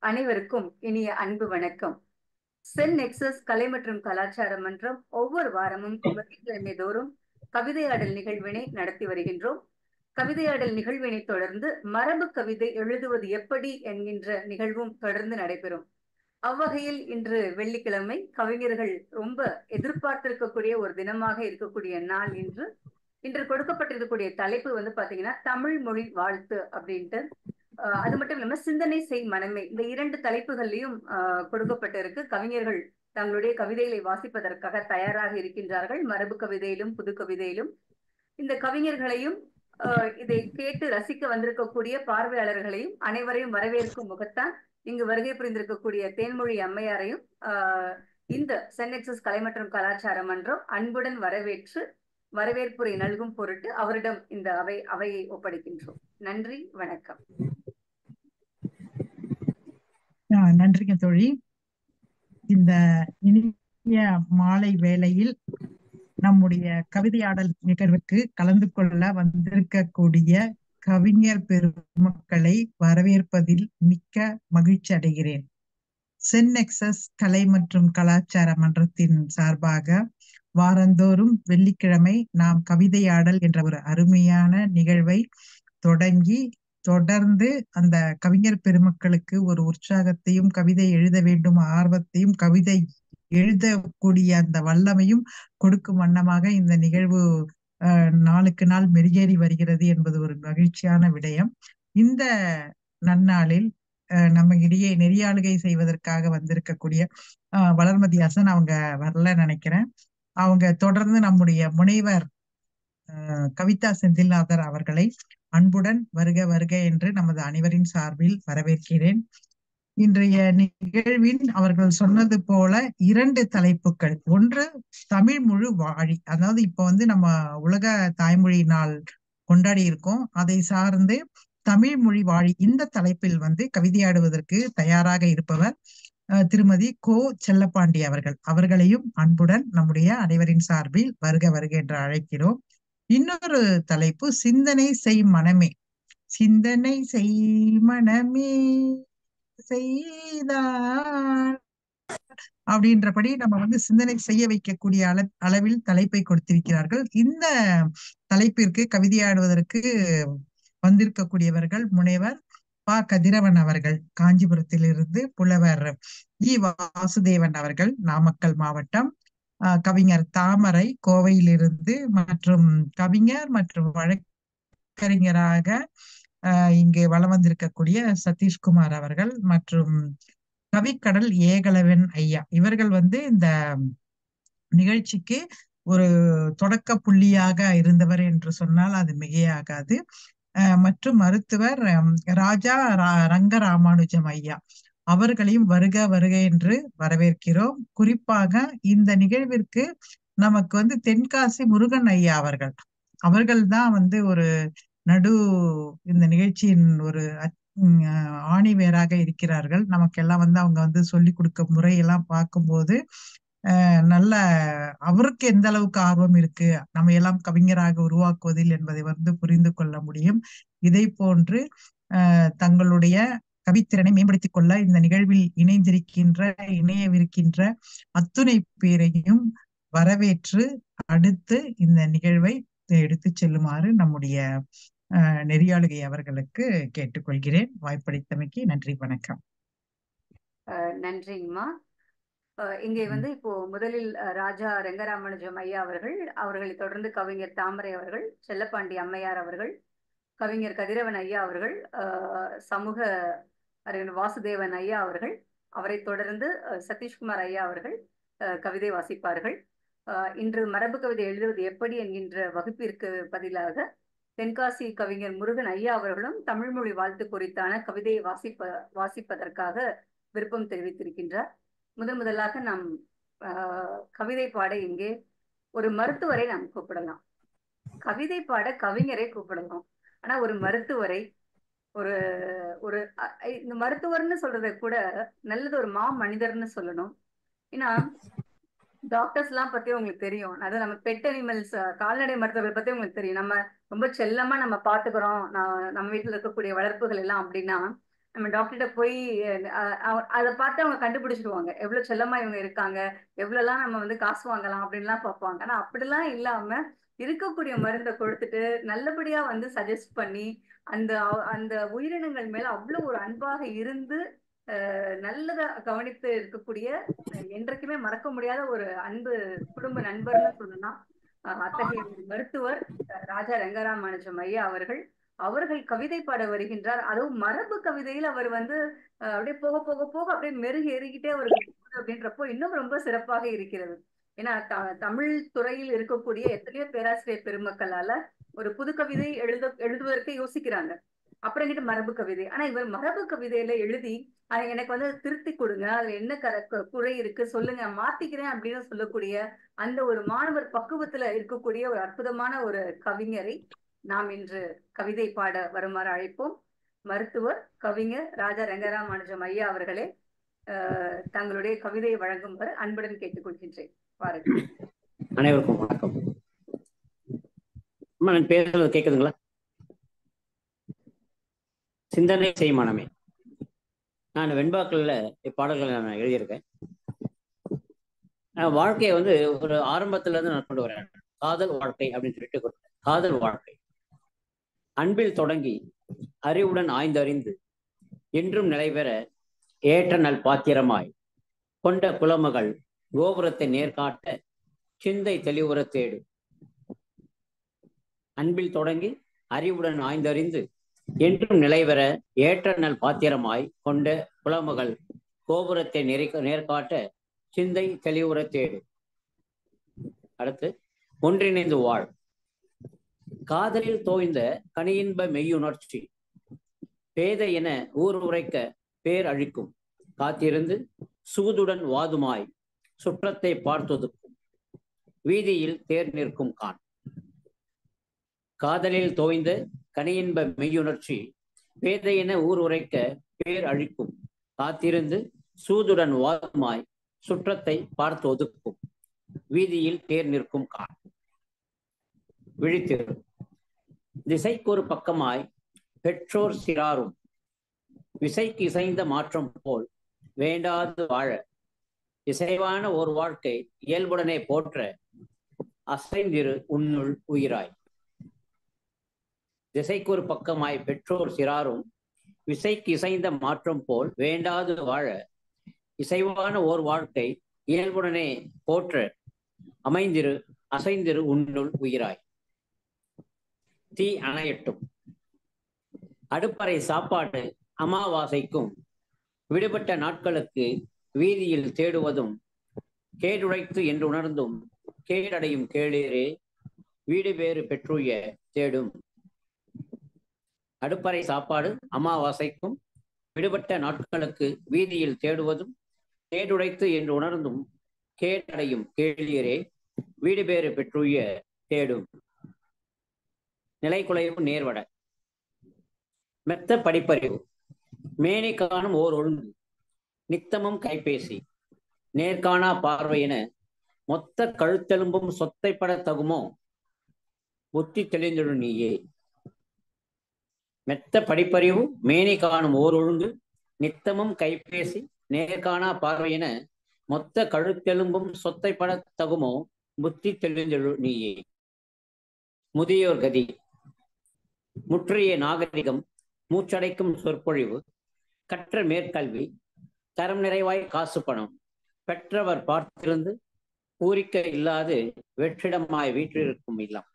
அனைவருக்கும் இனிய அன்பு வணக்கம் சென் நெக்சஸ் கலை மற்றும் கலாச்சார மன்றம் ஒவ்வொரு வாரமும் வெள்ளிக்கிழமை தோறும் கவிதையாடல் நிகழ்வினை நடத்தி வருகின்றோம் கவிதையாடல் நிகழ்வினை தொடர்ந்து மரபு கவிதை எழுதுவது எப்படி என்கின்ற நிகழ்வும் தொடர்ந்து நடைபெறும் அவ்வகையில் இன்று வெள்ளிக்கிழமை கவிஞர்கள் ரொம்ப எதிர்பார்த்திருக்கக்கூடிய ஒரு தினமாக இருக்கக்கூடிய நாள் இன்று இன்று கொடுக்கப்பட்டிருக்கக்கூடிய தலைப்பு வந்து பாத்தீங்கன்னா தமிழ் மொழி வாழ்த்து அப்படின்ட்டு அது மட்டும் இல்லாம சிந்தனை செய் மனமே இந்த இரண்டு தலைப்புகள்லையும் கொடுக்கப்பட்டிருக்கு கவிஞர்கள் தங்களுடைய கவிதைகளை வாசிப்பதற்காக தயாராக இருக்கின்றார்கள் மரபு கவிதையிலும் புது கவிதையிலும் இந்த கவிஞர்களையும் இதை கேட்டு ரசிக்க வந்திருக்கக்கூடிய பார்வையாளர்களையும் அனைவரையும் வரவேற்கும் முகத்தான் இங்கு வருகை புரிந்திருக்கக்கூடிய தேன்மொழி அம்மையாரையும் இந்த சென்னெக்சஸ் கலை மற்றும் கலாச்சார மன்றம் அன்புடன் வரவேற்று வரவேற்புரை நல்கும் பொருட்டு அவரிடம் இந்த அவை அவையை ஒப்படைக்கின்றோம் நன்றி வணக்கம் நன்றிங்க தோழி இந்த இனிய மாலை வேளையில் நம்முடைய கவிதையாடல் நிகழ்வுக்கு கலந்து கொள்ள வந்திருக்கக்கூடிய கவிஞர் பெருமக்களை வரவேற்பதில் மிக்க மகிழ்ச்சி அடைகிறேன் சென்னெக்சஸ் கலை மற்றும் கலாச்சார மன்றத்தின் சார்பாக வாரந்தோறும் வெள்ளிக்கிழமை நாம் கவிதையாடல் என்ற ஒரு அருமையான நிகழ்வை தொடங்கி தொடர்ந்து அந்த கவிஞர் பெருமக்களுக்கு ஒரு உற்சாகத்தையும் கவிதை எழுத வேண்டும் ஆர்வத்தையும் கவிதை எழுதக்கூடிய அந்த வல்லமையும் கொடுக்கும் வண்ணமாக இந்த நிகழ்வு நாளுக்கு நாள் மெருகேறி வருகிறது என்பது ஒரு மகிழ்ச்சியான விடயம் இந்த நன்னாளில் நம்ம இடையே நெறியாளுகை செய்வதற்காக வந்திருக்கக்கூடிய வளர்மதி ஹசன் அவங்க வரல நினைக்கிறேன் அவங்க தொடர்ந்து நம்முடைய முனைவர் கவிதா செந்தில்நாதர் அவர்களை அன்புடன் வருக வருக என்று நமது அனைவரின் சார்பில் வரவேற்கிறேன் இன்றைய நிகழ்வின் அவர்கள் சொன்னது போல இரண்டு தலைப்புகள் ஒன்று தமிழ் முழு வாழி அதாவது இப்ப வந்து நம்ம உலக தாய்மொழி நாள் கொண்டாடி இருக்கோம் அதை சார்ந்து தமிழ் மொழி வாழி இந்த தலைப்பில் வந்து கவிதையாடுவதற்கு தயாராக இருப்பவர் திருமதி கோ செல்லப்பாண்டி அவர்கள் அவர்களையும் அன்புடன் நம்முடைய அனைவரின் சார்பில் வருக வருக என்று அழைக்கிறோம் இன்னொரு தலைப்பு சிந்தனை செய் மனமே சிந்தனை செய் மனமே செய்தான் அப்படின்றபடி நம்ம வந்து சிந்தனை செய்ய வைக்கக்கூடிய அள அளவில் தலைப்பை கொடுத்திருக்கிறார்கள் இந்த தலைப்பிற்கு கவிதையாடுவதற்கு வந்திருக்கக்கூடியவர்கள் முனைவர் பா கதிரவன் அவர்கள் காஞ்சிபுரத்திலிருந்து புலவர் இ வாசுதேவன் அவர்கள் நாமக்கல் மாவட்டம் கவிஞர் தாமரை கோவையிலிருந்து மற்றும் கவிஞர் மற்றும் வழக்கறிஞராக இங்கு வளம் வந்திருக்கக்கூடிய சதீஷ்குமார் அவர்கள் மற்றும் கவிக்கடல் ஏகலவன் ஐயா இவர்கள் வந்து இந்த நிகழ்ச்சிக்கு ஒரு தொடக்க புள்ளியாக இருந்தவர் என்று சொன்னால் அது மிகையாகாது மற்றும் மருத்துவர் ராஜா ரங்கராமானுஜம் ஐயா அவர்களையும் வருக வருக என்று வரவேற்கிறோம் குறிப்பாக இந்த நிகழ்விற்கு நமக்கு வந்து தென்காசி முருகன் ஐயா அவர்கள் அவர்கள் தான் வந்து ஒரு நடு இந்த நிகழ்ச்சியின் ஒரு ஆணிவேராக இருக்கிறார்கள் நமக்கெல்லாம் வந்து அவங்க வந்து சொல்லி கொடுக்க முறையெல்லாம் பார்க்கும்போது நல்ல அவருக்கு எந்த அளவுக்கு ஆர்வம் இருக்கு நம்ம எல்லாம் கவிஞராக உருவாக்குவதில் என்பதை வந்து புரிந்து கொள்ள முடியும் இதை போன்று தங்களுடைய கவித்திறனை மேம்படுத்திக் கொள்ள இந்த நிகழ்வில் இணைந்திருக்கின்ற இணையவிருக்கின்ற அத்துணை பேரையும் வரவேற்று அடுத்து இந்த நிகழ்வை எடுத்து செல்லுமாறு நம்முடைய நெறியாளுகை அவர்களுக்கு கேட்டுக்கொள்கிறேன் வாய்ப்பளித்தமைக்கு நன்றி வணக்கம் நன்றிங்கம்மா இங்கே வந்து இப்போ முதலில் ராஜா ரெங்கராமனுஜம் ஐயா அவர்கள் அவர்களை தொடர்ந்து கவிஞர் தாமரை அவர்கள் செல்லப்பாண்டி அம்மையார் அவர்கள் கவிஞர் கதிரவன் ஐயா அவர்கள் சமூக அறிஞர் வாசுதேவன் ஐயா அவர்கள் அவரை தொடர்ந்து சதீஷ்குமார் ஐயா அவர்கள் கவிதை வாசிப்பார்கள் இன்று மரபு கவிதை எழுதுவது எப்படி என்கின்ற வகுப்பிற்கு பதிலாக தென்காசி கவிஞர் முருகன் ஐயா அவர்களும் தமிழ்மொழி வாழ்த்து குறித்தான கவிதையை வாசிப்ப வாசிப்பதற்காக விருப்பம் தெரிவித்திருக்கின்றார் முதன் முதலாக நாம் கவிதை பாட இங்கே ஒரு மருத்துவரை நாம் கூப்பிடலாம் கவிதை பாட கவிஞரை கூப்பிடலாம் ஆனா ஒரு மருத்துவரை ஒரு ஒரு இந்த மருத்துவர்னு சொல்றதை கூட நல்லது ஒரு மா மனிதர்னு சொல்லணும் ஏன்னா டாக்டர்ஸ் எல்லாம் பத்தி உங்களுக்கு தெரியும் அது நம்ம பெட் அனிமல்ஸ் கால்நடை மருத்துவர்கள் பத்தி உங்களுக்கு தெரியும் நம்ம ரொம்ப செல்லமா நம்ம பாத்துக்கிறோம் நம்ம வீட்டுல இருக்கக்கூடிய வளர்ப்புகள் எல்லாம் அப்படின்னா நம்ம டாக்டர்கிட்ட போய் அஹ், அஹ், அதை பார்த்து அவங்க கண்டுபிடிச்சிடுவாங்க எவ்வளவு செல்லமா இவங்க இருக்காங்க எவ்வளவுலாம் நம்ம வந்து காசு வாங்கலாம் அப்படின்லாம் பார்ப்பாங்க ஆனா அப்படிலாம் இல்லாம இருக்கக்கூடிய மருந்தை கொடுத்துட்டு நல்லபடியா வந்து சஜஸ்ட் பண்ணி அந்த அவ- அந்த உயிரினங்கள் மேல அவ்வளவு ஒரு அன்பாக இருந்து அஹ், நல்லதா கவனித்து இருக்கக்கூடிய அஹ், என்றைக்குமே மறக்க முடியாத ஒரு அன்பு குடும்ப நண்பர்னு சொல்லலாம் அஹ், அத்தகைய ஒரு மருத்துவர் அஹ், ராஜா ரங்கராமானுஜம் ஐயா அவர்கள் அவர்கள் கவிதை பாட வருகின்றார் அதுவும் மரபு கவிதையில் அவர் வந்து அஹ், அப்படியே போக போக போக அப்படியே மெருகு ஏறிக்கிட்டே அவருக்கு போகுது அப்படின்றப்போ இன்னும் ரொம்ப சிறப்பாக இருக்கிறது ஏன்னா த- தமிழ் துறையில் இருக்கக்கூடிய எத்தனையோ பேராசிரியர் பெருமக்களால ஒரு புது கவிதை எழுத எழுதுவதற்கு யோசிக்கிறாங்க அப்புறம் என்கிட்ட மரபு கவிதை ஆனா இவர் மரபு கவிதையில எழுதி "அஹ், எனக்கு வந்து திருத்தி கொடுங்க அதுல என்ன கர கு- குறை இருக்கு சொல்லுங்க மாத்திக்கிறேன் அப்படின்னு சொல்லக்கூடிய அந்த ஒரு மாணவர் பக்குவத்துல இருக்கக்கூடிய ஒரு அற்புதமான ஒரு கவிஞரை நாம் இன்று கவிதை பாட வருமாறு அழைப்போம் மருத்துவர் கவிஞர் ராஜா ரங்கராமானுஜம் ஐயா அவர்களே அஹ், தங்களுடைய கவிதையை வழங்குமாறு அன்புடன் கேட்டுக்கொள்கின்றேன் பாருங்கள் அனைவருக்கும் வணக்கம் அம்மா நான் பேசுறது கேக்குதுங்களா சிந்தனை செய் மனமே நான் வெண்பாக்கள்ல இப்பாடல்களை நான் எழுதியிருக்கேன் நான் வாழ்க்கையை வந்து ஒரு ஆரம்பத்துல இருந்து நான் கொண்டு வரேன் காதல் வாழ்க்கை அப்படின்னு சொல்லிட்டு கொடுத்தேன். காதல் வாழ்க்கை அன்பில் தொடங்கி அறிவுடன் ஆய்ந்தறிந்து என்றும் நிலைபெற ஏற்ற நல் பாத்திரமாய் கொண்ட குலமகள் கோபுரத்தை நேர்காட்ட சிந்தை தெளிவுற தேடு அன்பில் தொடங்கி அறிவுடன் ஆய்ந்தறிந்து என்றும் நிலைவர ஏற்ற நல் பாத்திரமாய் கொண்ட புலமகள் கோபுரத்தை நெறி நேர்காட்ட சிந்தை தெளிவுற தேடு அடுத்து ஒன்றிணைந்து வாழ் காதலில் தோய்ந்த கனியின்ப மெய்யுணர்ச்சி பேத என ஊர் உரைக்க பேர் அழிக்கும் காத்திருந்து சூதுடன் வாதுமாய் சுற்றத்தை பார்த்தொதுக்கும் வீதியில் தேர் நிற்கும் கான் காதலில் தோய்ந்த கனியின்ப மெய்யுணர்ச்சி பேதையென ஊர் உரைக்க பேர் அழிக்கும் காத்திருந்து சூதுடன் வாதுமாய் சுற்றத்தை பார்த்து ஒதுக்கும் வீதியில் தேர் நிற்கும் கான் விழித்திரு திசைக்கொரு பக்கமாய் பெற்றோர் சிறாரும் விசைக்கு இசைந்த மாற்றம் போல் வேண்டாது வாழ இசைவான ஒரு வாழ்க்கை இயல்புடனே போற்ற அசைந்திரு உன்னுள் உயிராய் திசைக்கு ஒரு பக்கமாய் பெற்றோர் சிறாரும் விசைக்கு இசைந்த மாற்றம் போல் வேண்டாது வாழ இசைவான ஓர் வாழ்க்கை இயல்புடனே போற்ற அமைந்திரு அசைந்திரு உன்னுள் உயிராய் தீ அணையட்டும் அடுப்பறை சாப்பாடு அமாவாசைக்கும் விடுபட்ட நாட்களுக்கு வீதியில் தேடுவதும் கேடுழைத்து என்று உணர்ந்தும் கேடடையும் கேளீரே வீடு பேறு பெற்றுய தேடும் அடுப்பறை சாப்பாடு அமாவாசைக்கும் விடுபட்ட நாட்களுக்கு வீதியில் தேடுவதும் கேடுடைத்து என்று உணர்ந்தும் கேடடையும் கேளீரே வீடு பேறு பெற்றுய தேடும் நிலைக்குலைவு நேர்வட மெத்த படிப்பறிவு மேனி காணும் ஓர் ஒழுங்கு நித்தமும் கைபேசி நேர்காணா பார்வை என மொத்த கழுத்தெலும்பும் சொத்தைப்பட தகுமோ புத்தி தெளிந்திடு நீயே மெத்த படிப்பறிவு மேனி காணும் ஓர் ஒழுங்கு நித்தமும் கைபேசி நேர்காணா பார்வை என மொத்த கழுத்தெலும்பும் சொத்தைப்பட தகுமோ புத்தி தெளிந்திடு நீயே முதியோர் கதி முற்றிய நாகரிகம் மூச்சடைக்கும் சொற்பொழிவு கற்ற மேற்கல்வி தரம் நிறைவாய் காசு பணம் பெற்றவர் பார்த்திருந்து பூரிக்க இல்லாது வெற்றிடமாய் வீற்றிருக்கும் இல்லம்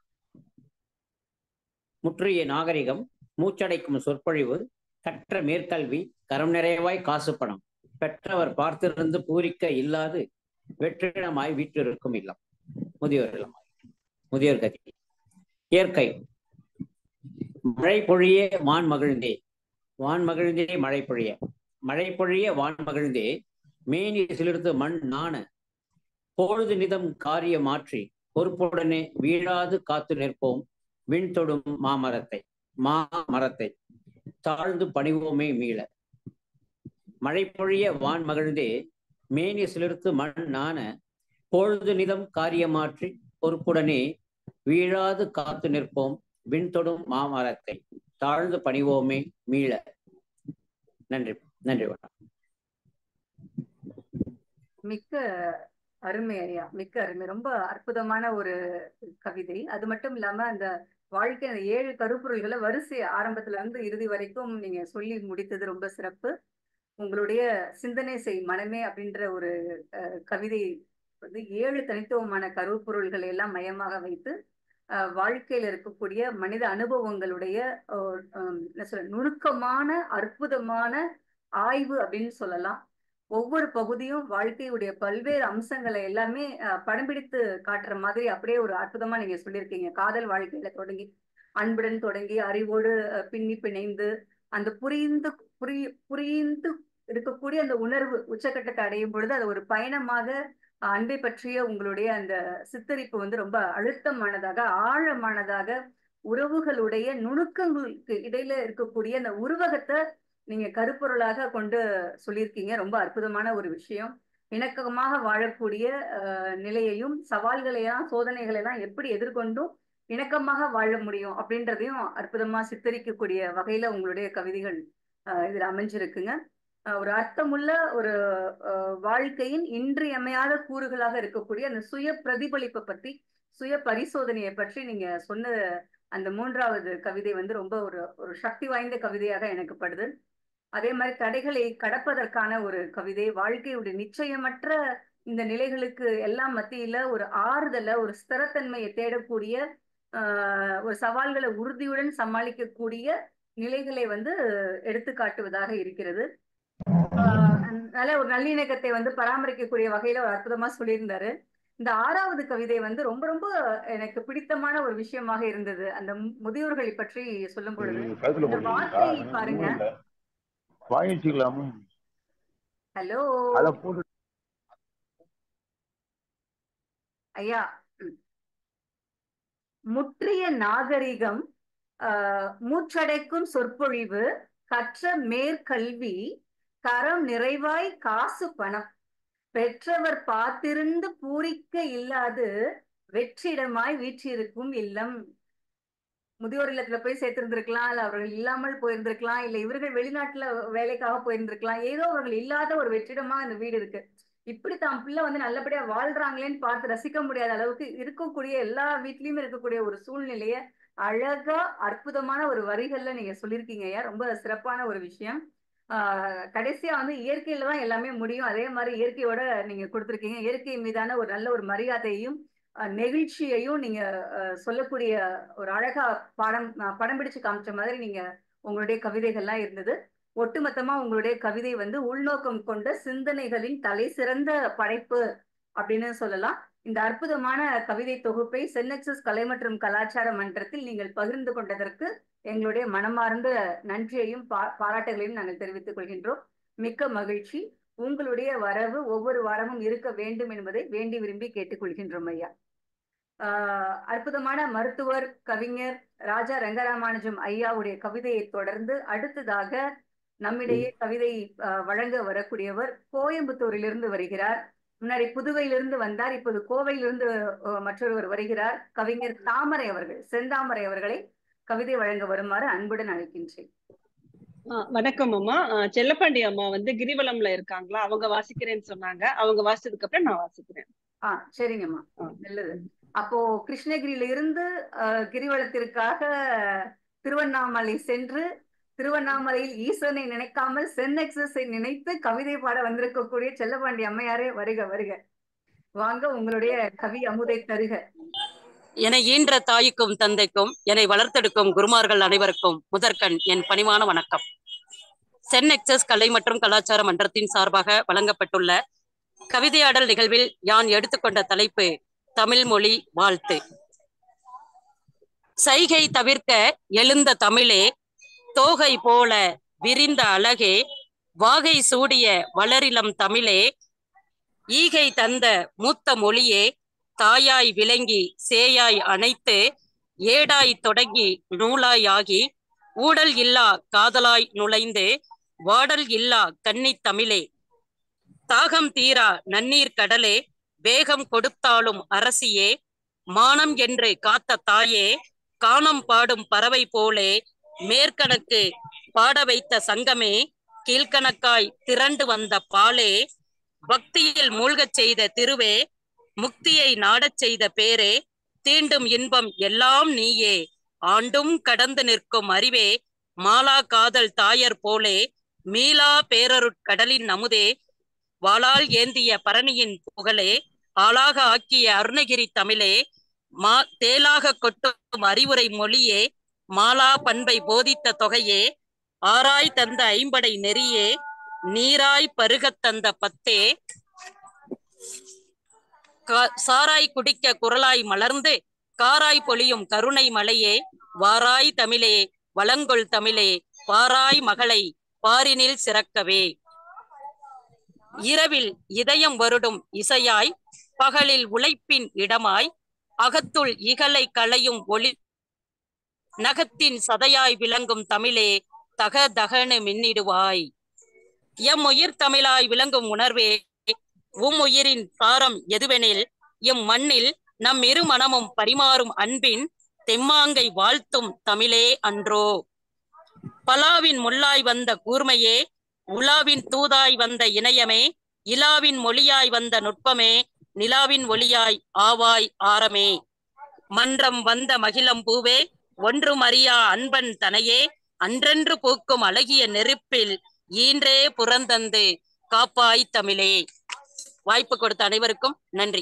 முற்றிய நாகரிகம் மூச்சடைக்கும் சொற்பொழிவு கற்ற மேற்கல்வி கரம் நிறைவாய் காசு பணம் பெற்றவர் பார்த்திருந்து பூரிக்க இல்லாது வெற்றிடமாய் வீற்றிருக்கும் இல்லம் முதியோர் இல்லம் முதியோர் கதி இயற்கை மழை பொழிய வான் மகிழ்ந்தே வான் மகிழ்ந்தே மழை பொழிய மழை பொழிய வான் மகிழ்ந்தே மேனி சிலிர்த்து மண் நாண பொழுது நிதம் காரிய மாற்றி பொறுப்புடனே வீழாது காத்து நிற்போம் விண் தொடும் மாமரத்தை மா மரத்தை தாழ்ந்து பணிவோமே மீள மழை பொழிய வான் மகிழ்ந்தே மேனி சிலிர்த்து மண் நாண பொழுது நிதம் காரியமாற்றி பொறுப்புடனே வீழாது காத்து நிற்போம் விண்தொடும் மாமரத்தை தாழ்ந்து பணிவோமே மீள நன்றி நன்றி வணக்கம் மிக்க அருமை ஐயா மிக்க அருமை ரொம்ப அற்புதமான ஒரு கவிதை அது மட்டும் இல்லாம அந்த வாழ்க்கை அந்த ஏழு கருப்பொருள்களை வரிசை ஆரம்பத்துல இருந்து இறுதி வரைக்கும் நீங்க சொல்லி முடித்தது ரொம்ப சிறப்பு உங்களுடைய சிந்தனை செய் மனமே அப்படின்ற ஒரு அஹ், கவிதை வந்து ஏழு தனித்துவமான கருப்பொருள்களை எல்லாம் மையமாக வைத்து அஹ், வாழ்க்கையில இருக்கக்கூடிய மனித அனுபவங்களுடைய அஹ், ஹம், என்ன சொல்ற நுணுக்கமான அற்புதமான ஆய்வு அப்படின்னு சொல்லலாம் ஒவ்வொரு பகுதியும் வாழ்க்கையுடைய பல்வேறு அம்சங்களை எல்லாமே அஹ், படம் பிடித்து காட்டுற மாதிரி அப்படியே ஒரு அற்புதமா நீங்க சொல்லியிருக்கீங்க காதல் வாழ்க்கையில தொடங்கி அன்புடன் தொடங்கி அறிவோடு அஹ், பின்னி பிணைந்து அந்த புரிந்து புரி புரிந்து இருக்கக்கூடிய அந்த உணர்வு உச்சக்கட்டத்தை அடையும் பொழுது அது ஒரு பயணமாக அஹ், அன்பை பற்றிய உங்களுடைய அந்த சித்தரிப்பு வந்து ரொம்ப அழுத்தமானதாக ஆழமானதாக உறவுகளுடைய நுணுக்கங்களுக்கு இடையில இருக்கக்கூடிய அந்த உருவகத்தை நீங்க கருப்பொருளாக கொண்டு சொல்லியிருக்கீங்க ரொம்ப அற்புதமான ஒரு விஷயம் இணக்கமாக வாழக்கூடிய அஹ், நிலையையும் சவால்களையெல்லாம் சோதனைகளை எல்லாம் எப்படி எதிர்கொண்டும் இணக்கமாக வாழ முடியும் அப்படின்றதையும் அற்புதமா சித்தரிக்கக்கூடிய வகையில உங்களுடைய கவிதைகள் அஹ், இதுல அமைஞ்சிருக்குங்க அஹ், ஒரு அர்த்தமுள்ள ஒரு அஹ், வாழ்க்கையின் இன்றியமையாத கூறுகளாக இருக்கக்கூடிய அந்த சுய பிரதிபலிப்பை பத்தி சுய பரிசோதனையை பற்றி நீங்க சொன்ன அந்த மூன்றாவது கவிதை வந்து ரொம்ப ஒரு ஒரு சக்தி வாய்ந்த கவிதையாக எனக்கு படுது அதே மாதிரி தடைகளை கடப்பதற்கான ஒரு கவிதை வாழ்க்கையுடைய நிச்சயமற்ற இந்த நிலைகளுக்கு எல்லாம் மத்தியில ஒரு ஆறுதலை ஒரு ஸ்திரத்தன்மையை தேடக்கூடிய ஆஹ் ஒரு சவால்களை உறுதியுடன் சமாளிக்கக்கூடிய நிலைகளை வந்து எடுத்து காட்டுவதாக இருக்கிறது ஆஹ் நல்ல ஒரு நல்லிணக்கத்தை வந்து பராமரிக்கக்கூடிய வகையில ஒரு அற்புதமா சொல்லியிருந்தாரு இந்த ஆறாவது கவிதை வந்து ரொம்ப ரொம்ப எனக்கு பிடித்தமான ஒரு விஷயமாக இருந்தது அந்த மு- முதியோர்களை பற்றி சொல்லும் பொழுது கழுத்துல இந்த போட்டுருக்கீங்களா வார்த்தையை பாருங்க வாங்கி வச்சுக்கலாமா ஹலோ அதை போட்டு ஐயா ம். முற்றிய நாகரிகம் ஆஹ், மூச்சடைக்கும் சொற்பொழிவு கற்ற மேற்கல்வி கரம் நிறைவாய் காசு பணம் பெற்றவர் பார்த்திருந்து பூரிக்க இல்லாது வெற்றிடமாய் வீற்றிருக்கும் இல்லம் முதியோர் இல்லத்துல போய் சேர்த்திருந்திருக்கலாம் இல்ல அவர்கள் இல்லாமல் போயிருந்திருக்கலாம் இல்ல இவர்கள் வெளிநாட்டுல வேலைக்காக போயிருந்திருக்கலாம் ஏதோ அவர்கள் இல்லாத ஒரு வெற்றிடமா அந்த வீடு இருக்கு இப்படி தான் பிள்ளை வந்து நல்லபடியா வாழ்றாங்களேன்னு பார்த்து ரசிக்க முடியாத அளவுக்கு இருக்கக்கூடிய எல்லா வீட்லயுமே இருக்கக்கூடிய ஒரு சூழ்நிலைய அழகா அற்புதமான ஒரு வரிகள்ல நீங்க சொல்லியிருக்கீங்க ஐயா ரொம்ப சிறப்பான ஒரு விஷயம் ஆஹ் கடைசியா வந்து இயற்கையில தான் எல்லாமே முடியும் அதே மாதிரி இயற்கையோட நீங்க கொடுத்திருக்கீங்க இயற்கை மீதான ஒரு நல்ல ஒரு மரியாதையும் அஹ் நெகிழ்ச்சியையும் நீங்க அஹ் சொல்லக்கூடிய ஒரு அழகா படம் அஹ் படம் பிடிச்சு காமிச்ச மாதிரி நீங்க உங்களுடைய கவிதைகள்லாம் இருந்தது ஒட்டுமொத்தமா உங்களுடைய கவிதை வந்து உள்நோக்கம் கொண்ட சிந்தனைகளின் தலை சிறந்த படைப்பு அப்படின்னு சொல்லலாம் இந்த அற்புதமான கவிதை தொகுப்பை சென்னக்சஸ் கலை மற்றும் கலாச்சார மன்றத்தில் நீங்கள் பகிர்ந்து கொண்டதற்கு எங்களுடைய மனமார்ந்த நன்றியையும் பா- பாராட்டுகளையும் நாங்கள் தெரிவித்துக் கொள்கின்றோம் மிக்க மகிழ்ச்சி உங்களுடைய வரவு ஒவ்வொரு வாரமும் இருக்க வேண்டும் என்பதை வேண்டி விரும்பி கேட்டுக்கொள்கின்றோம் ஐயா ஆஹ் அற்புதமான மருத்துவர் கவிஞர் ராஜா ரங்கராமானுஜம் ஐயாவுடைய கவிதையை தொடர்ந்து அடுத்ததாக நம்மிடையே கவிதை ஆஹ் வழங்க வரக்கூடியவர் கோயம்புத்தூரிலிருந்து வருகிறார் முன்னாடி புதுவையிலிருந்து வந்தார் இப்போது கோவையிலிருந்து ஆஹ் மற்றொருவர் வருகிறார் கவிஞர் தாமரை அவர்கள் செந்தாமரை அவர்களை கவிதை வழங்க வருமாறு அன்புடன் அழைக்கின்றேன் ஆ, வணக்கம் அம்மா ஆ, செல்லப்பாண்டி அம்மா வந்து கிரிவலம்ல இருக்காங்களா அவங்க வாசிக்கிறேன்னு சொன்னாங்க அவங்க வாசிச்சதுக்கு அப்புறம் நான் வாசிக்கிறேன் ஆ சரிங்கம்மா ஆ. நல்லது அப்போ கிருஷ்ணகிரியில இருந்து அஹ், கிரிவலத்திற்காக திருவண்ணாமலை சென்று திருவண்ணாமலையில் ஈசனை நினைக்காமல் சென்னெக்ஸஸை நினைத்து கவிதை பாட வந்திருக்கக்கூடிய செல்லப்பாண்டி அம்மையாரே வருக வருக வாங்க உங்களுடைய கவி அமுதை தருக என்னை ஈன்ற தாய்க்கும் தந்தைக்கும் என்னை வளர்த்தெடுக்கும் குருமார்கள் அனைவருக்கும் முதற்கண் என் பணிவான வணக்கம் சென் எக்ஸஸ் கலை மற்றும் கலாச்சார மன்றத்தின் சார்பாக வழங்கப்பட்டுள்ள கவிதையாடல் நிகழ்வில் யான் எடுத்துக்கொண்ட தலைப்பு தமிழ் மொழி வாழ்த்து சைகை தவிர்க்க எழுந்த தமிழே தோகை போல விரிந்த அழகே வாகை சூடிய வளரிளம் தமிழே ஈகை தந்த மூத்த மொழியே தாயாய் விளங்கி சேயாய் அணைத்து ஏடாய் தொடங்கி நூலாய் ஆகி ஊடல் இல்லா காதலாய் நுழைந்து வாடல் இல்லா கன்னித் தமிழே தாகம் தீரா நன்னீர் கடலே வேகம் கொடுத்தாலும் அரசியே மானம் என்று காத்த தாயே காணம் பாடும் பறவை போலே மேற்கணக்கு பாட வைத்த சங்கமே கீழ்கணக்காய் திரண்டு வந்த பாலே பக்தியில் மூழ்கச் செய்த திருவே முக்தியை நாடச் செய்த பேரே தீண்டும் இன்பம் எல்லாம் நீயே ஆண்டும் கடந்து நிற்கும் அறிவே மாலா காதல் தாயர் போலே மீளா பேரருட்கடலின் அமுதே வாளால் ஏந்திய பரணியின் புகழே ஆளாக ஆக்கிய அருணகிரி தமிழே மா தேலாக கொட்டும் அறிவுரை மொழியே மாலா பண்பை போதித்த தொகையே ஆராய் தந்த ஐம்படை நெறியே நீராய் பருகத் தந்த பத்தே கா- சாராய் குடிக்க குரலாய் மலர்ந்து காராய் பொழியும் கருணை மலையே வாராய் தமிழே வளங்கொள் தமிழே பாராய் மகளை பாரினில் சிறக்கவே இரவில் இதயம் வருடும் இசையாய் பகலில் உழைப்பின் இடமாய் அகத்துள் இகலை களையும் ஒளி நகத்தின் சதையாய் விளங்கும் தமிழே தக தகன மின்னிடுவாய் எம் உயிர் தமிழாய் விளங்கும் உணர்வே உம் உயிரின் சாரம் எதுவெனில் எம் மண்ணில் நம் இரு மனமும் பரிமாறும் அன்பின் தெம்மாங்கை வாழ்த்தும் தமிழே அன்றோ பலாவின் முள்ளாய் வந்த கூர்மையே உலாவின் தூதாய் வந்த இணையமே இலாவின் மொழியாய் வந்த நுட்பமே நிலாவின் ஒளியாய் ஆவாய் ஆரமே மன்றம் வந்த மகிழம் பூவே ஒன்றும் அறியா அன்பன் தனையே அன்றென்று பூக்கும் அழகிய நெருப்பில் ஈன்றே புறந்தந்து காப்பாய் தமிழே வாய்ப்பு கொடுத்த அனைவருக்கும் நன்றி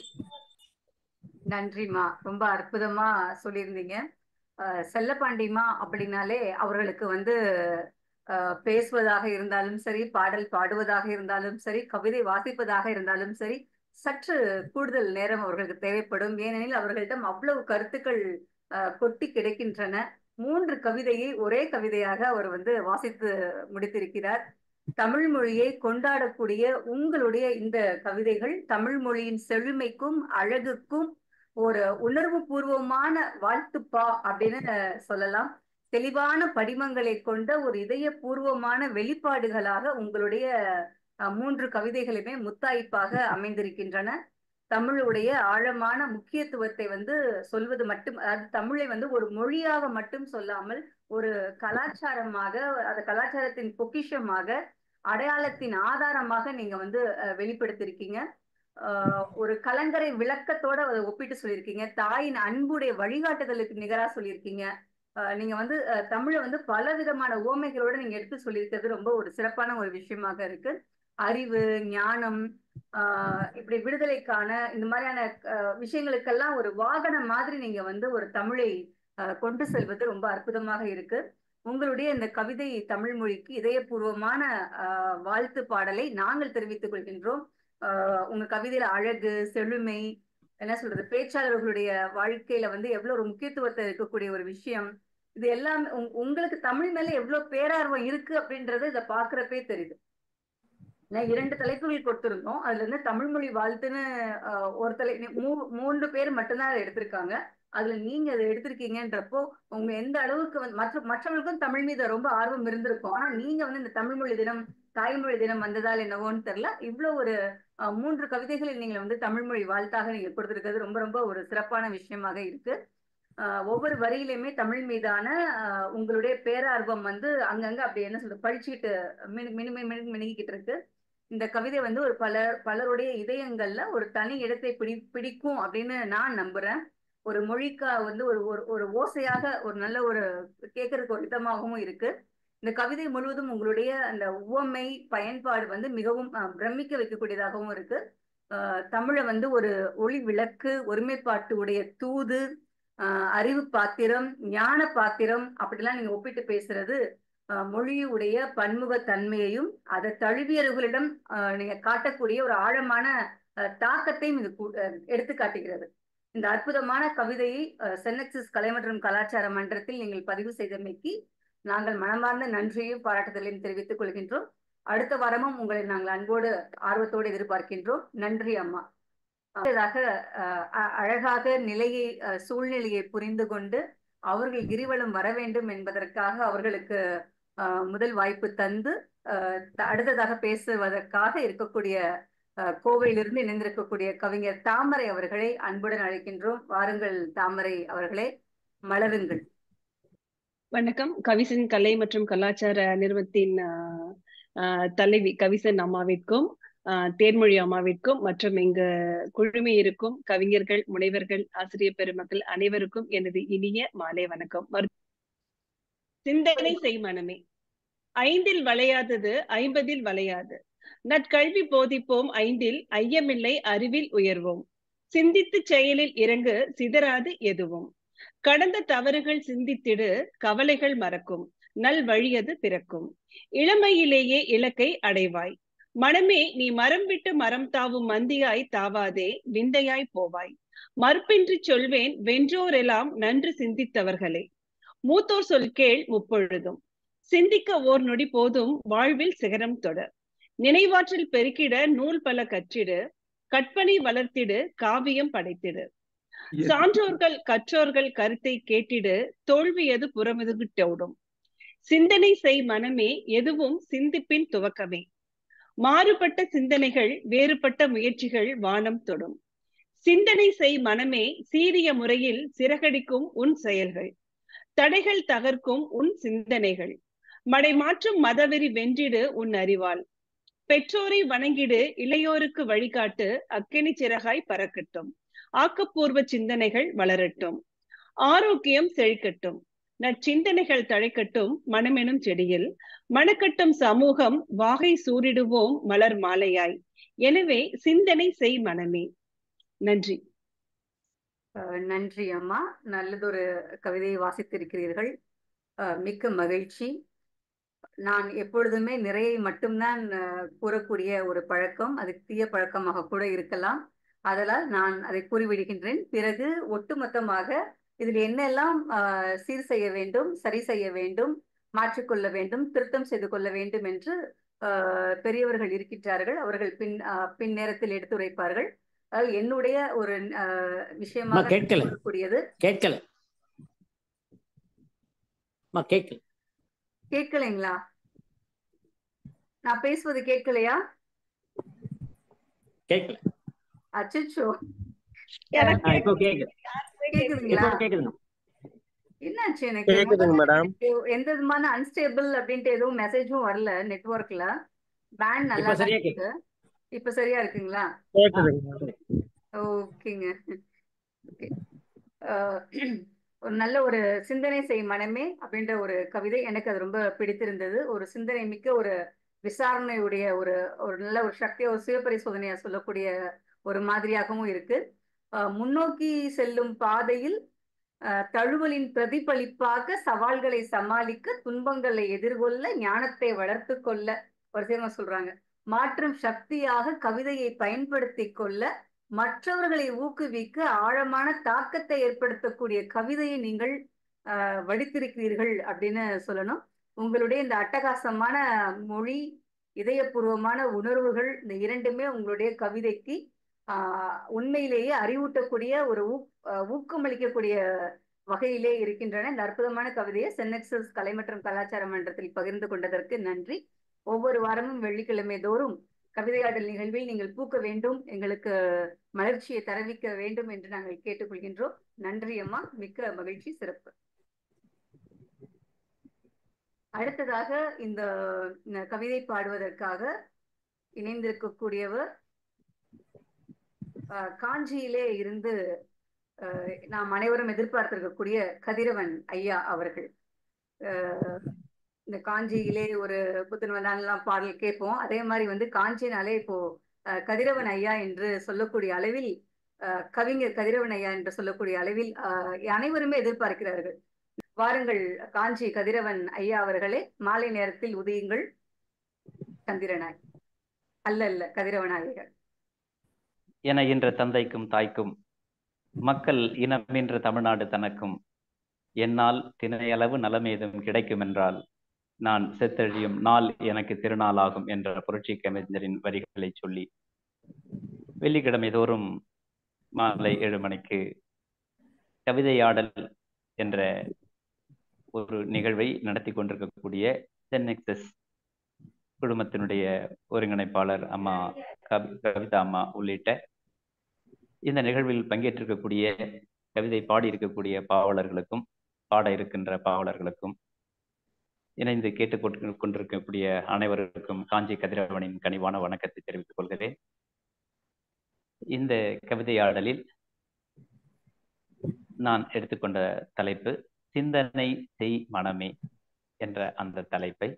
நன்றிம்மா ரொம்ப அற்புதமா சொல்லியிருந்தீங்க அஹ் செல்லப்பாண்டிமா அப்படின்னாலே அவர்களுக்கு வந்து அஹ், பேசுவதாக இருந்தாலும் சரி பாடல் பாடுவதாக இருந்தாலும் சரி கவிதை வாசிப்பதாக இருந்தாலும் சரி சற்று கூடுதல் நேரம் அவர்களுக்கு தேவைப்படும் ஏனெனில் அவர்களிடம் அவ்வளவு கருத்துக்கள் அஹ், கொட்டி கிடைக்கின்றன மூன்று கவிதையை ஒரே கவிதையாக அவர் வந்து வாசித்து முடித்திருக்கிறார் தமிழ் மொழியை கொண்டாடக்கூடிய உங்களுடைய இந்த கவிதைகள் தமிழ் மொழியின் செழுமைக்கும் அழகுக்கும் ஒரு உணர்வு பூர்வமான வாழ்த்துப்பா அப்படின்னு அஹ், சொல்லலாம் தெளிவான படிமங்களை கொண்ட ஒரு இதயபூர்வமான வெளிப்பாடுகளாக உங்களுடைய அஹ், மூன்று கவிதைகளுமே முத்தாய்ப்பாக அமைந்திருக்கின்றன தமிழுடைய ஆழமான முக்கியத்துவத்தை வந்து சொல்வது மட்டும் அதாவது தமிழை வந்து ஒரு மொழியாக மட்டும் சொல்லாமல் ஒரு கலாச்சாரமாக அந்த கலாச்சாரத்தின் பொக்கிஷமாக அடையாளத்தின் ஆதாரமாக நீங்க வந்து அஹ், வெளிப்படுத்தியிருக்கீங்க ஆஹ் ஒரு கலங்கரை விளக்கத்தோட அதை ஒப்பிட்டு சொல்லியிருக்கீங்க தாயின் அன்புடைய வழிகாட்டுதலுக்கு நிகரா சொல்லியிருக்கீங்க ஆஹ் நீங்க வந்து அஹ், தமிழை வந்து பல விதமான உவமைகளோட நீங்க எடுத்து சொல்லியிருக்கிறது ரொம்ப ஒரு சிறப்பான ஒரு விஷயமாக இருக்கு அறிவு ஞானம் ஆஹ் இப்படி விடுதலைக்கான இந்த மாதிரியான அஹ், விஷயங்களுக்கெல்லாம் ஒரு வாகனம் மாதிரி நீங்க வந்து ஒரு தமிழை அஹ், கொண்டு செல்வது ரொம்ப அற்புதமாக இருக்கு உங்களுடைய இந்த கவிதை தமிழ் மொழிக்கு இதயபூர்வமான ஆஹ், வாழ்த்து பாடலை நாங்கள் தெரிவித்துக் கொள்கின்றோம் ஆஹ் உங்க கவிதையில அழகு செழுமை என்ன சொல்றது பேச்சாளர்களுடைய வாழ்க்கையில வந்து எவ்வளவு ஒரு முக்கியத்துவத்தை இருக்கக்கூடிய ஒரு விஷயம் இது எல்லாம் உங்- உங்களுக்கு தமிழ் மேல எவ்வளவு பேரார்வம் இருக்கு அப்படின்றது இதை பாக்குறப்பே தெரியுது நான் இரண்டு தலைப்புகள் கொடுத்திருந்தோம் அதுல இருந்து தமிழ் மொழி வாழ்த்துன்னு ஆஹ், ஒரு தலை மூ- மூன்று பேர் மட்டும்தான் அதை எடுத்திருக்காங்க அதுல நீங்க அதை எடுத்திருக்கீங்கன்றப்போ உங்க எந்த அளவுக்கு வந்து மற்ற மற்றவர்களுக்கும் தமிழ் மீது ரொம்ப ஆர்வம் இருந்திருக்கும் ஆனா நீங்க வந்து இந்த தமிழ் மொழி தினம் தாய்மொழி தினம் வந்ததால் என்னவோன்னு தெரியல இவ்வளவு ஒரு அஹ், மூன்று கவிதைகளை நீங்க வந்து தமிழ் மொழி வாழ்த்தாக நீங்க கொடுத்திருக்கிறது ரொம்ப ரொம்ப ஒரு சிறப்பான விஷயமாக இருக்கு அஹ், ஒவ்வொரு வரியிலுமே தமிழ் மீதான அஹ், உங்களுடைய பேரார்வம் வந்து அங்கங்க அப்படி என்ன சொல்றது பழிச்சுக்கிட்டு மினு மினு மினு மினு மினுங்கிட்டு இருக்கு இந்த கவிதை வந்து ஒரு பலர் பலருடைய இதயங்கள்ல ஒரு தனி இடத்தை பிடி பிடிக்கும் அப்படின்னு நான் நம்புறேன் ஒரு மொழிக்கா வந்து ஒரு ஒரு ஒரு ஓசையாக ஒரு நல்ல ஒரு கேட்கறதுக்கு ஒரு இதமாகவும் இருக்கு இந்த கவிதை முழுவதும் உங்களுடைய அந்த உவமை பயன்பாடு வந்து மிகவும் அஹ், பிரமிக்க வைக்கக்கூடியதாகவும் இருக்கு அஹ், தமிழை வந்து ஒரு ஒளி விளக்கு ஒருமைப்பாட்டு உடைய தூது அஹ், அறிவு பாத்திரம் ஞான பாத்திரம் அப்படிலாம் நீங்க ஒப்பிட்டு பேசுறது அஹ், மொழியுடைய பன்முகத்தன்மையையும் அதை தழுவியவர்களிடம் அஹ், நீங்க காட்டக்கூடிய ஒரு ஆழமான அஹ், தாக்கத்தையும் இது கூ- அஹ், எடுத்து காட்டுகிறது இந்த அற்புதமான கவிதையை அஹ், சென்னக்சிஸ் கலை மற்றும் கலாச்சார மன்றத்தில் நீங்கள் பதிவு செய்தமைக்கு நாங்கள் மனமார்ந்த நன்றியையும் பாராட்டுதலையும் தெரிவித்துக் கொள்கின்றோம் அடுத்த வாரமும் உங்களை நாங்கள் அன்போடு ஆர்வத்தோடு எதிர்பார்க்கின்றோம் நன்றி அம்மா அடுத்ததாக அஹ், அ- அழகாக நிலையை அஹ், சூழ்நிலையை புரிந்து கொண்டு அவர்கள் கிரிவலம் வர வேண்டும் என்பதற்காக அவர்களுக்கு அஹ், முதல் வாய்ப்பு தந்து அஹ், த- அடுத்ததாக பேசுவதற்காக இருக்கக்கூடிய அஹ், கோவையிலிருந்து இணைந்திருக்கக்கூடிய கவிஞர் தாமரை அவர்களை அன்புடன் அழைக்கின்றோம் வாருங்கள் தாமரை அவர்களே மலருங்கள் வணக்கம் கவிசன் கலை மற்றும் கலாச்சார நிறுவனத்தின் ஆஹ், ஆஹ், தலைவி கவிசன் அம்மாவிற்கும் ஆஹ், தேன்மொழி அம்மாவிற்கும் மற்றும் இங்கு குழுமி இருக்கும் கவிஞர்கள் முனைவர்கள் ஆசிரியர் பெருமக்கள் அனைவருக்கும் எனது இனிய மாலை வணக்கம் மறு- சிந்தனை செய் மனமே ஐந்தில் வளையாதது ஐம்பதில் வளையாது நற்கல்வி போதிப்போம் ஐந்தில் ஐயமில்லை அறிவில் உயர்வோம் சிந்தித்து செயலில் இறங்கு சிதறாது எதுவும் கடந்த தவறுகள் சிந்தித்திடு கவலைகள் மறக்கும் நல் வழியது பிறக்கும் இளமையிலேயே இலக்கை அடைவாய் மனமே நீ மரம் விட்டு மரம் தாவும் மந்தியாய் தாவாதே விந்தையாய் போவாய் மறுப்பின்றி சொல்வேன் வென்றோரெல்லாம் நன்று சிந்தித்தவர்களே மூத்தோர் சொல் கேள் முப்பொழுதும் சிந்திக்க ஓர் நொடி போதும் வாழ்வில் சிகரம் தொடர் நினைவாற்றல் பெருக்கிட நூல் பல கற்றிடு கற்பனை வளர்த்திடு காவியம் படைத்திடு சான்றோர்கள் கற்றோர்கள் கருத்தை கேட்டிடு தோல்வியது புறமுதுகிட்டோடும் சிந்தனை செய் மனமே எதுவும் சிந்திப்பின் துவக்கமே மாறுபட்ட சிந்தனைகள் வேறுபட்ட முயற்சிகள் வானம் தொடும் சிந்தனை செய் மனமே சீரிய முறையில் சிறகடிக்கும் உன் செயல்கள் தடைகள் தகர்க்கும் உன் சிந்தனைகள் மடை மாற்றும் மதவெறி வென்றிடு உன் அறிவால் பெற்றோரை வணங்கிடு இளையோருக்கு வழிகாட்டு அக்கினி சிறகாய் பறக்கட்டும் ஆக்கப்பூர்வ சிந்தனைகள் வளரட்டும் ஆரோக்கியம் செழிக்கட்டும் நற்சிந்தனைகள் தழைக்கட்டும் மனமெனும் செடியில் மணக்கட்டும் சமூகம் வாகை சூரிடுவோம் மலர் மாலையாய் எனவே சிந்தனை செய் மனமே நன்றி அஹ் நன்றி அம்மா நல்லதொரு கவிதையை வாசித்திருக்கிறீர்கள் அஹ் மிக்க மகிழ்ச்சி நான் எப்பொழுதுமே நிறையை மட்டும்தான் அஹ், கூறக்கூடிய ஒரு பழக்கம் அது தீய பழக்கமாக கூட இருக்கலாம் அதனால் நான் அதை கூறிவிடுகின்றேன் பிறகு ஒட்டுமொத்தமாக இதில் என்னெல்லாம் அஹ், சீர் செய்ய வேண்டும் சரி செய்ய வேண்டும் மாற்றிக்கொள்ள வேண்டும் திருத்தம் செய்து கொள்ள வேண்டும் என்று அஹ், பெரியவர்கள் இருக்கின்றார்கள் அவர்கள் பின் அஹ், பின் நேரத்தில் எடுத்துரைப்பார்கள் அஹ், என்னுடைய ஒரு அஹ், அம்மா விஷயமாக கேட்கல சொல்லக்கூடியது கேட்கல அம்மா கேட்கல கேட்கலைங்களா நான் பேசுவது கேட்கலையா கேட்கல அச்சச்சோ எனக்கு ஆ, இப்போ கேக்குது கேக்குதுங்களா இப்போ கேக்குதுங்க என்னாச்சு எனக்கு கேக்குதுங்க முதல்ல மேடம் எனக்கு எந்த விதமான அன்ஸ்டேபிள் அப்படின்ட்டு எதுவும் மெசேஜும் வரல நெட்வொர்க்ல பேண்ட் நல்லா இப்போ தான் சரியா இருக்கு இப்ப சரியா இருக்குங்களா கேக்குதுங்க மேடம் ஓகேங்க ஓகே ஒரு நல்ல ஒரு சிந்தனை செய் மனமே அப்படின்ற ஒரு கவிதை எனக்கு அது ரொம்ப பிடித்திருந்தது ஒரு சிந்தனை மிக்க ஒரு விசாரணையுடைய ஒரு ஒரு நல்ல ஒரு சக்தியை ஒரு சுயபரிசோதனையா சொல்லக்கூடிய ஒரு மாதிரியாகவும் இருக்கு அஹ் முன்னோக்கி செல்லும் பாதையில் அஹ் தழுவலின் பிரதிபலிப்பாக சவால்களை சமாளிக்க துன்பங்களை எதிர்கொள்ள ஞானத்தை வளர்த்து கொள்ள வரிசையமா சொல்றாங்க மாற்றும் சக்தியாக கவிதையை பயன்படுத்தி கொள்ள மற்றவர்களை ஊக்குவிக்க ஆழமான தாக்கத்தை ஏற்படுத்தக்கூடிய கவிதையை நீங்கள் அஹ், வடித்திருக்கிறீர்கள் அப்படின்னு சொல்லணும் உங்களுடைய இந்த அட்டகாசமான மொழி இதயபூர்வமான உணர்வுகள் இந்த இரண்டுமே உங்களுடைய கவிதைக்கு ஆஹ், உண்மையிலேயே அறிவூட்டக்கூடிய ஒரு ஊக் அஹ், ஊக்கமளிக்கக்கூடிய வகையிலே இருக்கின்றன இந்த அற்புதமான கவிதையை சென்னெக்சஸ் கலை மற்றும் கலாச்சார மன்றத்தில் பகிர்ந்து கொண்டதற்கு நன்றி ஒவ்வொரு வாரமும் வெள்ளிக்கிழமை தோறும் கவிதையாடல் நிகழ்வில் நீங்கள் பூக்க வேண்டும் எங்களுக்கு மலர்ச்சியை தரவிக்க வேண்டும் என்று நாங்கள் கேட்டுக்கொள்கின்றோம் நன்றி அம்மா மிக்க மகிழ்ச்சி சிறப்பு அடுத்ததாக இந்த இந்த கவிதை பாடுவதற்காக இணைந்திருக்கக்கூடியவர் அஹ், காஞ்சியிலே இருந்து அஹ், நாம் அனைவரும் எதிர்பார்த்திருக்கக்கூடிய கதிரவன் ஐயா அவர்கள் அஹ், இந்த காஞ்சியிலே ஒரு புத்துணர்வெல்லாம் பாடல் கேட்போம் அதே மாதிரி வந்து காஞ்சினாலே இப்போ அஹ், கதிரவன் ஐயா என்று சொல்லக்கூடிய அளவில் அஹ், கவிஞர் கதிரவன் ஐயா என்று சொல்லக்கூடிய அளவில் அஹ், அனைவருமே எதிர்பார்க்கிறார்கள் வாருங்கள் காஞ்சி கதிரவன் ஐயா அவர்களே மாலை நேரத்தில் உதயுங்கள் சந்திரனாய் அல்ல அல்ல கதிரவனாயிகள் என என்ற தந்தைக்கும் தாய்க்கும் மக்கள் இனமென்ற தமிழ்நாடு தனக்கும் என்னால் திணையளவு நலமேதும் கிடைக்கும் என்றால் நான் செத்தழியும் நாள் எனக்கு திருநாளாகும் என்ற புரட்சி கவிஞரின் வரிகளை சொல்லி வெள்ளிக்கிழமை தோறும் மாலை ஏழு மணிக்கு கவிதையாடல் என்ற ஒரு நிகழ்வை நடத்தி கொண்டிருக்கக்கூடிய சென்எக்சஸ் குழுமத்தினுடைய ஒருங்கிணைப்பாளர் அம்மா கவி கவிதா அம்மா உள்ளிட்ட இந்த நிகழ்வில் பங்கேற்றிருக்கக்கூடிய கவிதை பாடியிருக்கக்கூடிய பாவலர்களுக்கும் பாட இருக்கின்ற பாவலர்களுக்கும் இணைந்து கேட்டுக் கொண்டு- கொண்டிருக்கக்கூடிய அனைவருக்கும் காஞ்சி கதிரவனின் கனிவான வணக்கத்தை தெரிவித்துக் கொள்கிறேன் இந்த கவிதையாடலில் நான் எடுத்துக்கொண்ட தலைப்பு சிந்தனை செய் மனமே என்ற அந்த தலைப்பை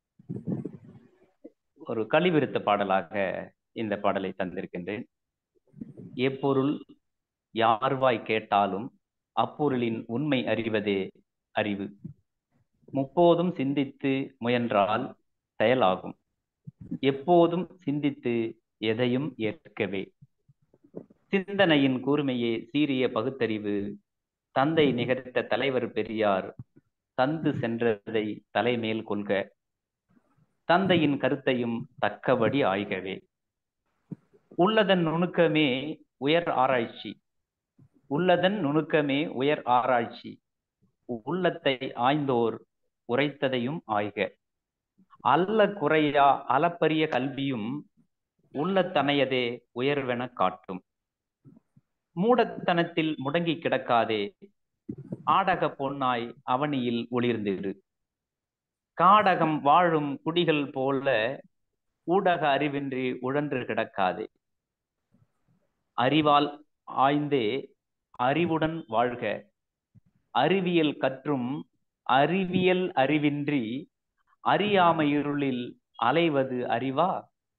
ஒரு கழிவிருத்த பாடலாக இந்த பாடலை தந்திருக்கின்றேன் எப்பொருள் யார்வாய் கேட்டாலும் அப்பொருளின் உண்மை அறிவதே அறிவு முப்போதும் சிந்தித்து முயன்றால் செயலாகும் எப்போதும் சிந்தித்து எதையும் ஏற்கவே சிந்தனையின் கூர்மையே சீரிய பகுத்தறிவு தந்தை நிகழ்த்த தலைவர் பெரியார் தந்து சென்றதை தலைமேல் கொள்க தந்தையின் கருத்தையும் தக்கபடி ஆய்கவே உள்ளதன் நுணுக்கமே உயர் ஆராய்ச்சி உள்ளதன் நுணுக்கமே உயர் ஆராய்ச்சி உள்ளத்தை ஆய்ந்தோர் உரைத்ததையும் ஆய்க அல்ல குறையா அளப்பரிய கல்வியும் உள்ளத்தனையதே உயர்வென காட்டும் மூடத்தனத்தில் முடங்கி கிடக்காதே ஆடக பொன்னாய் அவனியில் ஒளிர்ந்திடு காடகம் வாழும் குடிகள் போல ஊடக அறிவின்றி உழன்று கிடக்காதே அறிவால் ஆய்ந்தே அறிவுடன் வாழ்க அறிவியல் கற்றும் அறிவியல் அறிவின்றி அறியாமை இருளில் அலைவது அறிவா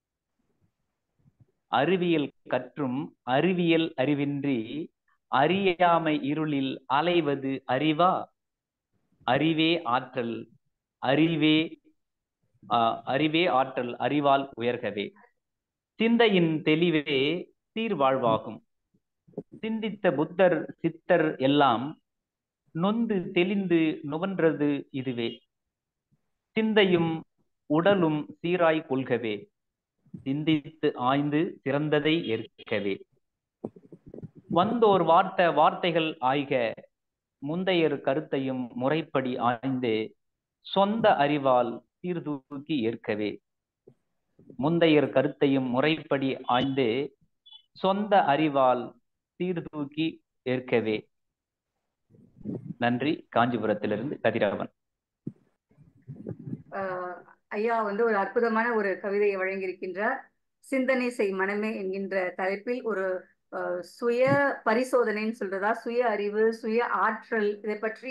அறிவியல் கற்றும் அறிவியல் அறிவின்றி அறியாமை இருளில் அலைவது அறிவா அறிவே ஆற்றல் அறிவே ஆஹ், அறிவே ஆற்றல் அறிவால் உயர்கவே சிந்தையின் தெளிவே சீர்வாழ்வாகும் சிந்தித்த புத்தர் சித்தர் எல்லாம் நொந்து தெளிந்து நுவன்றது இதுவே சிந்தையும் உடலும் சீராய் கொள்கவே சிந்தித்து ஆய்ந்து சிறந்ததை ஏற்கவே வந்தோர் வார்த்த வார்த்தைகள் ஆய்க முந்தையர் கருத்தையும் முறைப்படி ஆய்ந்தே சொந்த அறிவால் சீர்தூக்கி ஏற்கவே முந்தையர் கருத்தையும் முறைப்படி ஆய்ந்தே சொந்த அறிவால் சீர்தூக்கி ஏற்கவே நன்றி காஞ்சிபுரத்திலிருந்து கதிரவன் ஆஹ் ஐயா வந்து ஒரு அற்புதமான ஒரு கவிதையை வழங்கியிருக்கின்றார் சிந்தனை செய் மனமே என்கின்ற தலைப்பில் ஒரு ஆஹ் சுய பரிசோதனைன்னு சொல்றதா சுய அறிவு சுய ஆற்றல் இதை பற்றிய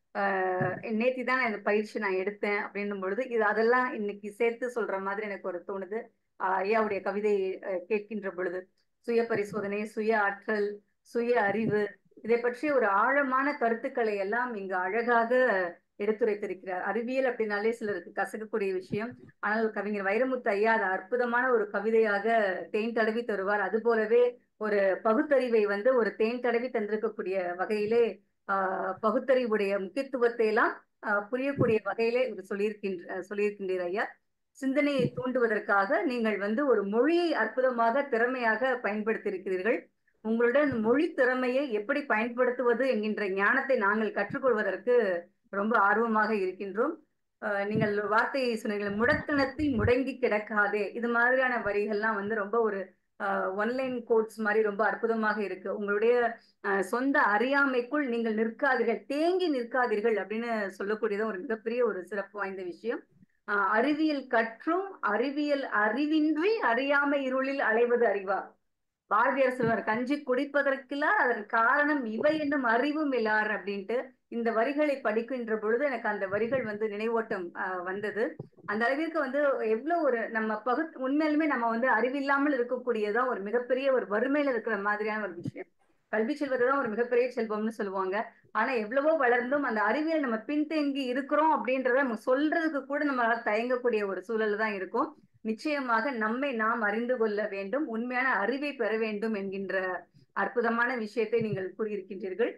நேத்தி தான் இந்த பயிற்சி நான் எடுத்தேன் அப்படின்னும் பொழுது இது அதெல்லாம் இன்னைக்கு சேர்த்து சொல்ற மாதிரி எனக்கு ஒரு தோணுது ஆஹ் ஐயாவுடைய கவிதை ஆஹ் கேட்கின்ற பொழுது சுய பரிசோதனை சுய ஆற்றல் சுய அறிவு இதை பற்றி ஒரு ஆழமான கருத்துக்களை எல்லாம் இங்கு அழகாக எடுத்துரைத்திருக்கிறார் அறிவியல் அப்படின்னாலே சிலருக்கு கசக்கக்கூடிய விஷயம் ஆனால் கவிஞர் வைரமுத்து ஐயா அதை அற்புதமான ஒரு கவிதையாக தேன் தடவி தருவார் அது போலவே ஒரு பகுத்தறிவை வந்து ஒரு தேன் தடவி தந்திருக்கக்கூடிய வகையிலே ஆஹ் பகுத்தறிவுடைய முக்கியத்துவத்தை எல்லாம் ஆஹ் புரியக்கூடிய வகையிலே ஒரு சொல்லியிருக்கின்ற சொல்லியிருக்கின்றீர் ஐயா சிந்தனையை தூண்டுவதற்காக நீங்கள் வந்து ஒரு மொழியை அற்புதமாக திறமையாக பயன்படுத்தியிருக்கிறீர்கள் உங்களுடன் மொழி திறமையை எப்படி பயன்படுத்துவது என்கின்ற ஞானத்தை நாங்கள் கற்றுக்கொள்வதற்கு ரொம்ப ஆர்வமாக இருக்கின்றோம் அஹ் நீங்கள் ஒரு வார்த்தையை சொன்னீர்கள் முடத்தனத்தில் முடங்கி கிடக்காதே இது மாதிரியான வரிகள்லாம் வந்து ரொம்ப ஒரு ஒன்லைன் கோட்ஸ் மாதிரி ரொம்ப அற்புதமாக இருக்கு உங்களுடைய அஹ், சொந்த அறியாமைக்குள் நீங்கள் நிற்காதீர்கள் தேங்கி நிற்காதீர்கள் அப்படின்னு சொல்லக்கூடியது ஒரு மிகப்பெரிய ஒரு சிறப்பு வாய்ந்த விஷயம் அஹ், அறிவியல் கற்றும் அறிவியல் அறிவின்றி அறியாமை இருளில் அலைவது அறிவா பாரதியார் சொல்வார் கஞ்சி குடிப்பதற்கெல்லாம் அதன் காரணம் இவை என்னும் அறிவும் இல்லார் அப்படின்ட்டு இந்த வரிகளை படிக்கின்ற பொழுது எனக்கு அந்த வரிகள் வந்து நினைவோட்டம் ஆஹ், வந்தது அந்த அளவிற்கு வந்து எவ்வளவு ஒரு நம்ம பகு உண்மையிலுமே நம்ம வந்து அறிவில்லாமல் இருக்கக்கூடியதான் ஒரு மிகப்பெரிய ஒரு வறுமையில இருக்கிற மாதிரியான ஒரு விஷயம் கல்வி செல்வத்தை தான் ஒரு மிகப்பெரிய செல்வம்னு சொல்லுவாங்க ஆனா எவ்வளவோ வளர்ந்தும் அந்த அறிவியல் நம்ம பின்தங்கி இருக்கிறோம் அப்படின்றத நம்ம சொல்றதுக்கு கூட நம்மளால தயங்கக்கூடிய ஒரு சூழல் தான் இருக்கும் நிச்சயமாக நம்மை நாம் அறிந்து கொள்ள வேண்டும் உண்மையான அறிவை பெற வேண்டும் என்கின்ற அற்புதமான விஷயத்தை நீங்கள் கூறியிருக்கின்றீர்கள்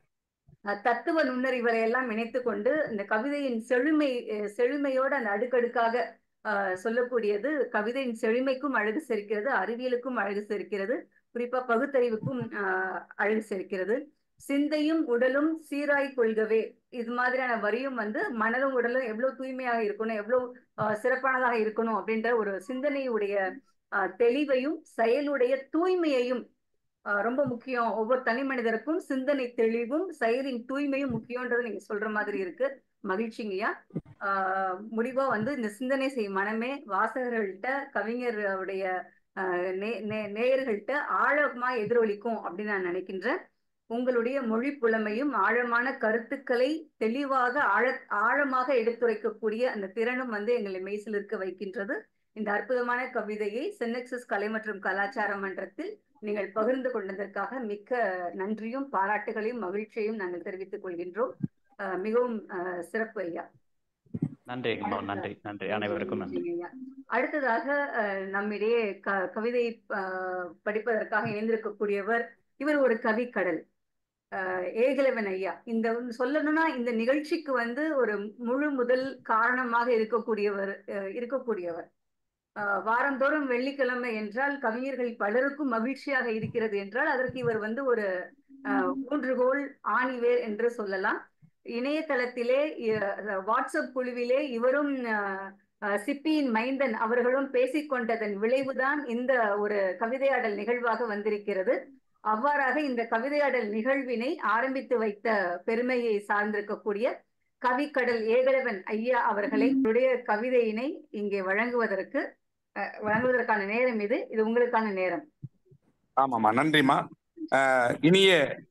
அஹ் தத்துவ நுண்ணறிவுகளை எல்லாம் இணைத்து கொண்டு இந்த கவிதையின் செழுமை அஹ் செழுமையோட அந்த அடுக்கடுக்காக ஆஹ் சொல்லக்கூடியது கவிதையின் செழுமைக்கும் அழகு சேர்க்கிறது அறிவியலுக்கும் அழகு சேர்க்கிறது குறிப்பா பகுத்தறிவுக்கும் ஆஹ் அழகு சேர்க்கிறது சிந்தையும் உடலும் சீராய் கொள்கவே இது மாதிரியான வரியும் வந்து மனதும் உடலும் எவ்வளவு தூய்மையாக இருக்கணும் எவ்வளவு ஆஹ் சிறப்பானதாக இருக்கணும் அப்படின்ற ஒரு சிந்தனையுடைய ஆஹ் தெளிவையும் செயலுடைய தூய்மையையும் ஆஹ் ரொம்ப முக்கியம் ஒவ்வொரு தனி மனிதருக்கும் சிந்தனை தெளிவும் செயலின் தூய்மையும் முக்கியம்ன்றது நீங்க சொல்ற மாதிரி இருக்கு மகிழ்ச்சிங்கய்யா ஆஹ் முடிவா வந்து இந்த சிந்தனை செய்யும் மனமே வாசகர்கள்ட்ட கவிஞருடைய ஆஹ் நே- நே- நேயர்கள்ட்ட ஆழமா எதிரொலிக்கும் அப்படின்னு நான் நினைக்கின்றேன் உங்களுடைய மொழி புலமையும் ஆழமான கருத்துக்களை தெளிவாக ஆழ ஆழமாக எடுத்துரைக்கக்கூடிய அந்த திறனும் வந்து எங்களை மெய்சில் இருக்க வைக்கின்றது இந்த அற்புதமான கவிதையை சென்னெக்சஸ் கலை மற்றும் கலாச்சார மன்றத்தில் நீங்கள் பகிர்ந்து கொண்டதற்காக மிக்க நன்றியும் பாராட்டுகளையும் மகிழ்ச்சியையும் நாங்கள் தெரிவித்துக் கொள்கின்றோம் அஹ் மிகவும் அஹ், சிறப்பு ஐயா நன்றி அம்மா நன்றி நன்றி அனைவருக்கும் நன்றி நன்றிங்க ஐயா. அடுத்ததாக அஹ், நம்மிடையே க கவிதை அஹ், படிப்பதற்காக இணைந்திருக்கக்கூடியவர் இவர் ஒரு கவிக்கடல் அஹ், ஏகலவன் ஐயா இந்த சொல்லணும்னா இந்த நிகழ்ச்சிக்கு வந்து ஒரு முழு முதல் காரணமாக இருக்கக்கூடியவர் அஹ், இருக்கக்கூடியவர் அஹ், வாரந்தோறும் வெள்ளிக்கிழமை என்றால் கவிஞர்கள் பலருக்கும் மகிழ்ச்சியாக இருக்கிறது என்றால் அதற்கு இவர் வந்து ஒரு அஹ், ஊன்றுகோல் ஆணிவேர் என்று சொல்லலாம் இணையதளத்திலே அஹ், வாட்ஸ்அப் குழுவிலே இவரும் அஹ், அஹ், சிப்பியின் மைந்தன் அவர்களும் பேசிக்கொண்டதன் விளைவுதான் இந்த ஒரு கவிதையாடல் நிகழ்வாக வந்திருக்கிறது அவ்வாறாக இந்த கவிதையாடல் நிகழ்வினை ஆரம்பித்து வைத்த பெருமையை சார்ந்திருக்கக்கூடிய கவிக்கடல் ஏகலவன் ஐயா அவர்களை உடைய கவிதையினை இங்கே வழங்குவதற்கு அஹ், வழங்குவதற்கான நேரம் இது இது உங்களுக்கான நேரம் ஆமாம்மா நன்றிம்மா அஹ், இனிய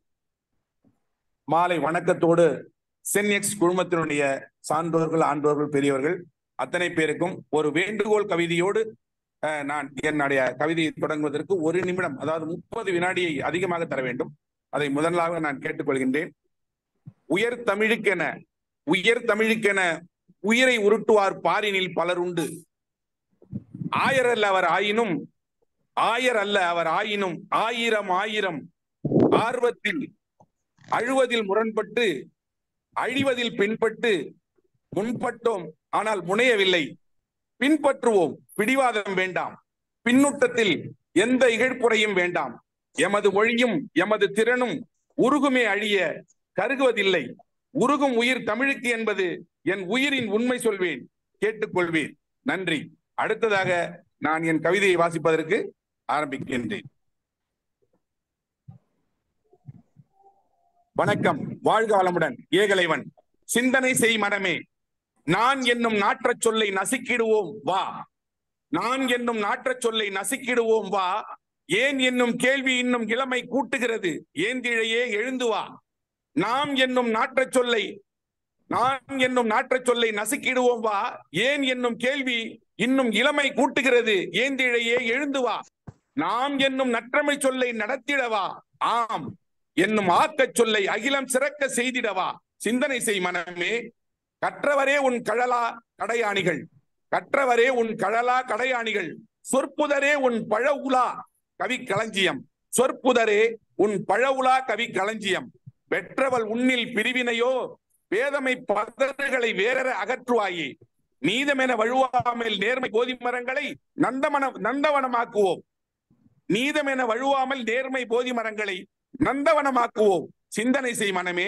மாலை வணக்கத்தோடு சென்எக்ஸ் குழுமத்தினுடைய சான்றோர்கள் ஆன்றோர்கள் பெரியவர்கள் அத்தனை பேருக்கும் ஒரு வேண்டுகோள் கவிதையோடு அஹ், நான் என்னுடைய கவிதையை தொடங்குவதற்கு ஒரு நிமிடம் அதாவது முப்பது வினாடியை அதிகமாக தர வேண்டும் அதை முதலாக நான் கேட்டுக்கொள்கின்றேன் உயர் தமிழுக்கென உயர் தமிழுக்கென உயிரை உருட்டுவார் பாரினில் பலர் உண்டு ஆயரல்ல அவர் ஆயினும் ஆயர் அல்ல அவர் ஆயினும் ஆயிரம் ஆயிரம் ஆர்வத்தில் அழுவதில் முரண்பட்டு அழிவதில் பின்பட்டு முன்பட்டோம் ஆனால் முனையவில்லை பின்பற்றுவோம் பிடிவாதம் வேண்டாம் பின்னூட்டத்தில் எந்த இகழ்ப்புறையும் வேண்டாம் எமது மொழியும் எமது திறனும் உருகுமே அழிய கருகுவதில்லை உருகும் உயிர் தமிழுக்கு என்பது என் உயிரின் உண்மை சொல்வேன் கேட்டுக்கொள்வேன் நன்றி அடுத்ததாக நான் என் கவிதையை வாசிப்பதற்கு ஆரம்பிக்கின்றேன் வணக்கம் வாழ்க வளமுடன் ஏகலைவன் சிந்தனை செய் மனமே நான் என்னும் நாற்றச் சொல்லை நசுக்கிடுவோம் வா நான் என்னும் நாற்றச் சொல்லை நசுக்கிடுவோம் வா ஏன் என்னும் கேள்வி இன்னும் இளமை கூட்டுகிறது ஏந்திழையே எழுந்து வா நாம் என்னும் நாற்றச் சொல்லை நான் என்னும் நாற்றச் சொல்லை நசுக்கிடுவோம் வா ஏன் என்னும் கேள்வி இன்னும் இளமை கூட்டுகிறது ஏந்திழையே எழுந்து வா நாம் என்னும் நற்றமை சொல்லை நடத்திடவா ஆம் என்னும் ஆக்கச் சொல்லை அகிலம் சிறக்க செய்திடவா சிந்தனை செய் மனமே கற்றவரே உன் கழலா கடையாணிகள் கற்றவரே உன் கழலா கடையாணிகள் சொற்புதரே உன் பழ உலா கவி களஞ்சியம் சொற்புதரே உன் பழ உலா கவி களஞ்சியம் பெற்றவள் உன்னில் பிரிவினையோ வேதமை பதறுகளை வேறற அகற்றுவாயே நீதமென வழுவாமல் நேர்மை போதி மரங்களை நந்தமன நந்தவனமாக்குவோம் நீதமென வழுவாமல் நேர்மை போதி மரங்களை நந்தவனமாக்குவோம் சிந்தனை செய் மனமே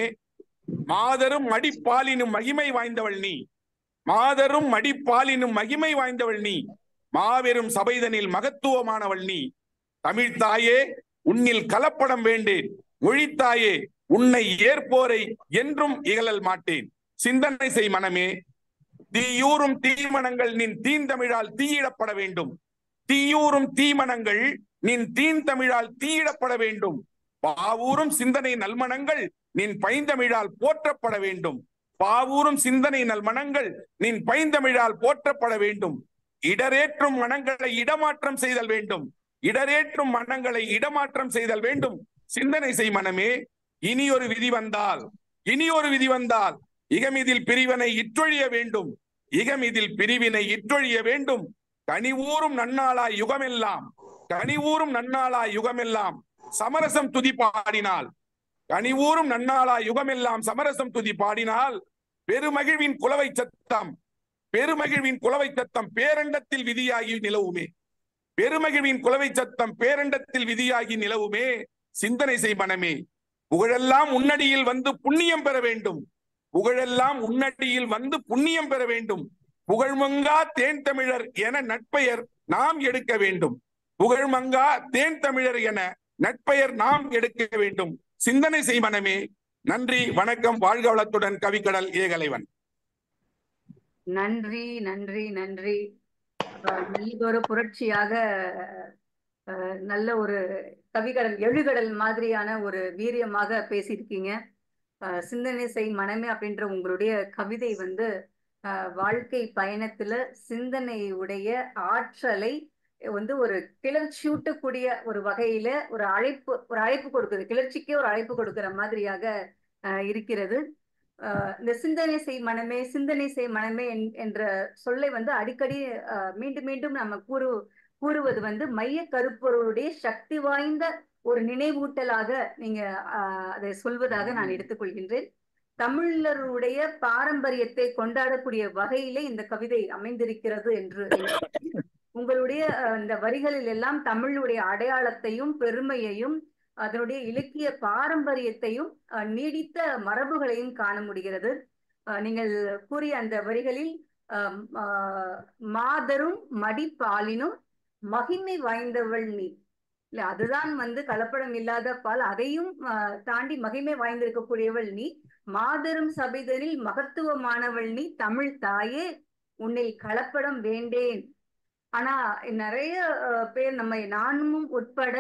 மாதரும் மடிப்பாலினும் மகிமை வாய்ந்தவள் நீ மாதரும் மடிப்பாலினும் மகிமை வாய்ந்தவள் நீ மாபெரும் சபைதனில் மகத்துவமானவள் நீ தமிழ் தாயே உன்னில் கலப்படம் வேண்டேன் மொழித்தாயே உன்னை ஏற்போரை என்றும் இகழல் மாட்டேன் சிந்தனை செய் மனமே தீயூரும் தீமனங்கள் நின் தீந்தமிழால் தீயிடப்பட வேண்டும் தீயூரும் தீமனங்கள் நின் தீன் தமிழால் தீயிடப்பட வேண்டும் பாவூரும் சிந்தனை நல்மனங்கள் நின் பைந்தமிழால் போற்றப்பட வேண்டும் பாவூரும் சிந்தனை நல்மனங்கள் நின் பைந்தமிழால் போற்றப்பட வேண்டும் இடரேற்றும் மனங்களை இடமாற்றம் செய்தல் வேண்டும் இடரேற்றும் மனங்களை இடமாற்றம் செய்தல் வேண்டும் சிந்தனை செய் மனமே இனி ஒரு விதி வந்தால் இனி ஒரு விதி வந்தால் இகமிதில் பிரிவினை இற்றொழிய வேண்டும் இகமிதில் பிரிவினை இற்றொழிய வேண்டும் கனிவூரும் நன்னாளாய் யுகமெல்லாம் கனிவூரும் நன்னாளாய் யுகமெல்லாம் சமரசம் துதி பாடினால் கனிவூரும் நன்னாளாய் யுகமெல்லாம் சமரசம் துதி பாடினால் பெருமகிழ்வின் குலவை சத்தம் பெருமகிழ்வின் குலவை சத்தம் பேரண்டத்தில் விதியாகி நிலவுமே பெருமகிழ்வின் குலவை சத்தம் பேரண்டத்தில் விதியாகி நிலவுமே சிந்தனை செய் மனமே புகழெல்லாம் உன்னடியில் வந்து புண்ணியம் பெற வேண்டும் புகழெல்லாம் உன்னடியில் வந்து புண்ணியம் பெற வேண்டும் புகழ்மங்கா தேன் தமிழர் என நட்பெயர் நாம் எடுக்க வேண்டும் புகழ்மங்கா தேன் தமிழர் என நட்பெயர் நாம் எடுக்க வேண்டும் சிந்தனை செய் மனமே நன்றி வணக்கம் வாழ்க வளத்துடன் கவிக்கடல் ஏகலைவன் நன்றி நன்றி நன்றி அஹ் நல்லதொரு புரட்சியாக அஹ், நல்ல ஒரு கவிகடல் எழுகடல் மாதிரியான ஒரு வீரியமாக பேசியிருக்கீங்க அஹ், சிந்தனை செய் மனமே அப்படின்ற உங்களுடைய கவிதை வந்து அஹ், வாழ்க்கை பயணத்துல சிந்தனையுடைய ஆற்றலை வந்து ஒரு கிளர்ச்சியூட்டக்கூடிய ஒரு வகையில ஒரு அழைப்பு ஒரு அழைப்பு கொடுக்குது கிளர்ச்சிக்கே ஒரு அழைப்பு கொடுக்கிற மாதிரியாக அஹ், இருக்கிறது அஹ், இந்த சிந்தனை செய் மனமே சிந்தனை செய் மனமே என்- என்ற சொல்லை வந்து அடிக்கடி அஹ், மீண்டும் மீண்டும் நம்ம கூறு கூறுவது வந்து மைய கருப்பொருளுடைய சக்தி வாய்ந்த ஒரு நினைவூட்டலாக நீங்க அஹ், அதை சொல்வதாக நான் எடுத்துக்கொள்கின்றேன் தமிழருடைய பாரம்பரியத்தை கொண்டாடக்கூடிய வகையிலே இந்த கவிதை அமைந்திருக்கிறது என்று உங்களுடைய அஹ், இந்த வரிகளில் எல்லாம் தமிழுடைய அடையாளத்தையும் பெருமையையும் அதனுடைய இலக்கிய பாரம்பரியத்தையும் அஹ், நீடித்த மரபுகளையும் காண முடிகிறது அஹ், நீங்கள் கூறிய அந்த வரிகளில் அஹ், அஹ், மாதரும் மடிப்பாலினும் மகிமை வாய்ந்தவள் நீ இல்ல அதுதான் வந்து கலப்படம் இல்லாத பால் அதையும் அஹ், தாண்டி மகிமை வாய்ந்திருக்கக்கூடியவள் நீ மாபெரும் சபைதனில் மகத்துவமானவள் நீ தமிழ் தாயே உன்னை கலப்படம் வேண்டேன் ஆனா நிறைய அஹ், பேர் நம்ம நானும் உட்பட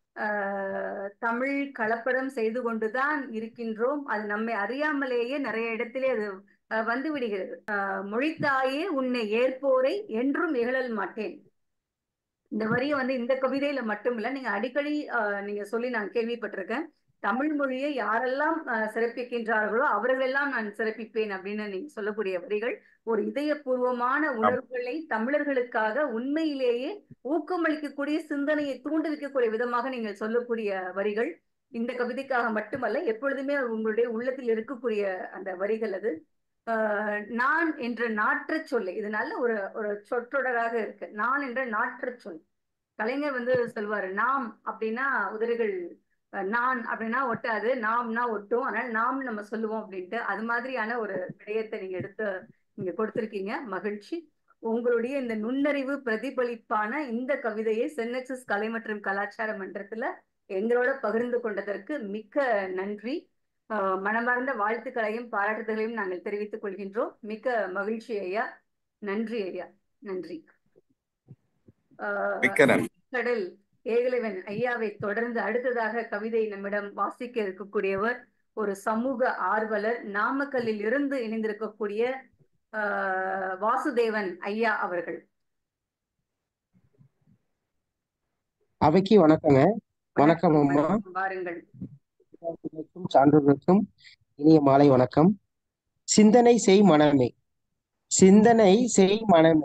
அஹ், தமிழ் கலப்படம் செய்து கொண்டுதான் இருக்கின்றோம் அது நம்மை அறியாமலேயே நிறைய இடத்திலே அது அஹ், வந்து விடுகிறது அஹ், மொழித்தாயே உன்னை ஏற்போரை என்றும் இகழல் மாட்டேன் இந்த வரியை வந்து இந்த கவிதையில மட்டும் இல்ல நீங்க அடிக்கடி அஹ், நீங்க சொல்லி நான் கேள்விப்பட்டிருக்கேன் தமிழ் மொழியை யாரெல்லாம் அஹ், சிறப்பிக்கின்றார்களோ அவர்களெல்லாம் நான் சிறப்பிப்பேன் அப்படின்னு நீங்க சொல்லக்கூடிய வரிகள் ஒரு இதயபூர்வமான உணர்வுகளை தமிழர்களுக்காக உண்மையிலேயே ஊக்கமளிக்கக்கூடிய சிந்தனையை தூண்டுவிக்கக்கூடிய விதமாக நீங்கள் சொல்லக்கூடிய வரிகள் இந்த கவிதைக்காக மட்டுமல்ல எப்பொழுதுமே உங்களுடைய உள்ளத்தில் இருக்கக்கூடிய அந்த வரிகள் அது ஆஹ் நான் என்ற நாற்ற சொல்லை இது நல்ல ஒரு ஒரு சொற்றொடராக இருக்கு நான் என்ற நாற்ற சொல் கலைஞர் வந்து சொல்வாரு நாம் அப்படின்னா உதடுகள் அஹ் நான் அப்படின்னா ஒட்டாது நாம்னா ஒட்டும் அதனால நாம் நம்ம சொல்லுவோம் அப்படின்ட்டு அது மாதிரியான ஒரு விடயத்தை நீங்க எடுத்து நீங்க கொடுத்திருக்கீங்க மகிழ்ச்சி உங்களுடைய இந்த நுண்ணறிவு பிரதிபலிப்பான இந்த கவிதையை சென்னெக்சஸ் கலை மற்றும் கலாச்சார மன்றத்துல எங்களோட பகிர்ந்து கொண்டதற்கு மிக்க நன்றி ஆஹ் மனமார்ந்த வாழ்த்துக்களையும் பாராட்டுதலையும் நாங்கள் தெரிவித்துக் கொள்கின்றோம் மிக்க மகிழ்ச்சி ஐயா நன்றி ஐயா நன்றி ஆஹ் மிக்க நன்றி கடல் ஏகலைவன் ஐயாவை தொடர்ந்து அடுத்ததாக கவிதை நம்மிடம் வாசிக்க இருக்கக்கூடியவர் ஒரு சமூக ஆர்வலர் நாமக்கல்லில் இருந்து இணைந்திருக்கக்கூடிய ஆஹ் வாசுதேவன் ஐயா அவர்கள் அவைக்கு வணக்கங்க வணக்கம் அம்மா வாருங்கள் சான்றோர்களுக்கும் சான்றோர்களுக்கும் இனிய மாலை வணக்கம் சிந்தனை செய் மனமே சிந்தனை செய் மனமே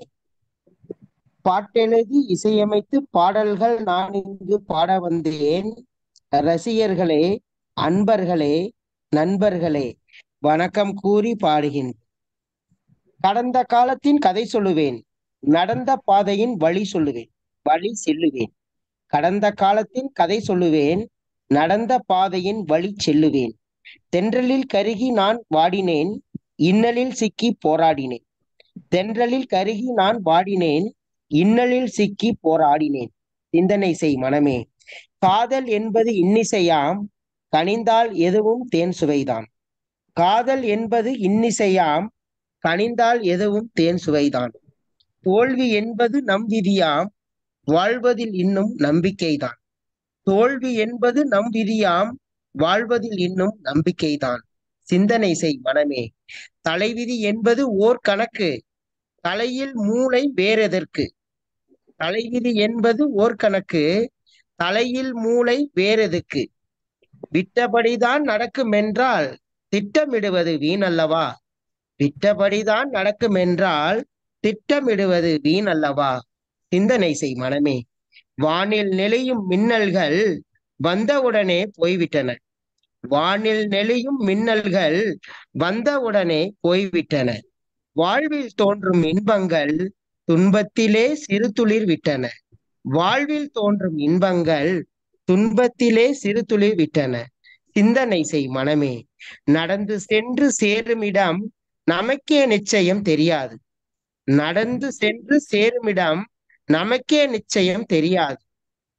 பாட்டெழுதி இசையமைத்து பாடல்கள் நான் இங்கு பாட வந்தேன் ரசிகர்களே அன்பர்களே நண்பர்களே வணக்கம் கூறி பாடுகின்றேன் கடந்த காலத்தின் கதை சொல்லுவேன் நடந்த பாதையின் வழி சொல்லுவேன் வழி செல்லுவேன் கடந்த காலத்தின் கதை சொல்லுவேன் நடந்த பாதையின் வழி செல்லுவேன் தென்றலில் கருகி நான் வாடினேன் இன்னலில் சிக்கி போராடினேன் தென்றலில் கருகி நான் வாடினேன் இன்னலில் சிக்கி போராடினேன் சிந்தனை செய் மனமே காதல் என்பது இன்னிசையாம் கனிந்தால் எதுவும் தேன் சுவைதான் காதல் என்பது இன்னிசையாம் கனிந்தால் எதுவும் தேன் சுவைதான் தோல்வி என்பது நம் விதியாம் வாழ்வதில் இன்னும் நம்பிக்கைதான் தோல்வி என்பது நம் விதியாம் வாழ்வதில் இன்னும் நம்பிக்கைதான் சிந்தனை செய் மனமே தலைவிதி என்பது ஓர் கணக்கு தலையில் மூளை வேறெதற்கு தலைவிதி என்பது ஓர் கணக்கு தலையில் மூளை வேறெதுக்கு விட்டபடிதான் நடக்குமென்றால் திட்டமிடுவது வீணல்லவா விட்டபடிதான் நடக்குமென்றால் திட்டமிடுவது வீணல்லவா சிந்தனை செய் மனமே வானில் நெளியும் மின்னல்கள் வந்தவுடனே போய்விட்டன வானில் நெளியும் மின்னல்கள் வந்தவுடனே போய்விட்டன வாழ்வில் தோன்றும் இன்பங்கள் துன்பத்திலே சிறு துளிர் விட்டன வாழ்வில் தோன்றும் இன்பங்கள் துன்பத்திலே சிறு துளிர் விட்டன சிந்தனை செய் மனமே நடந்து சென்று சேருமிடம் நமக்கே நிச்சயம் தெரியாது நடந்து சென்று சேருமிடம் நமக்கே நிச்சயம் தெரியாது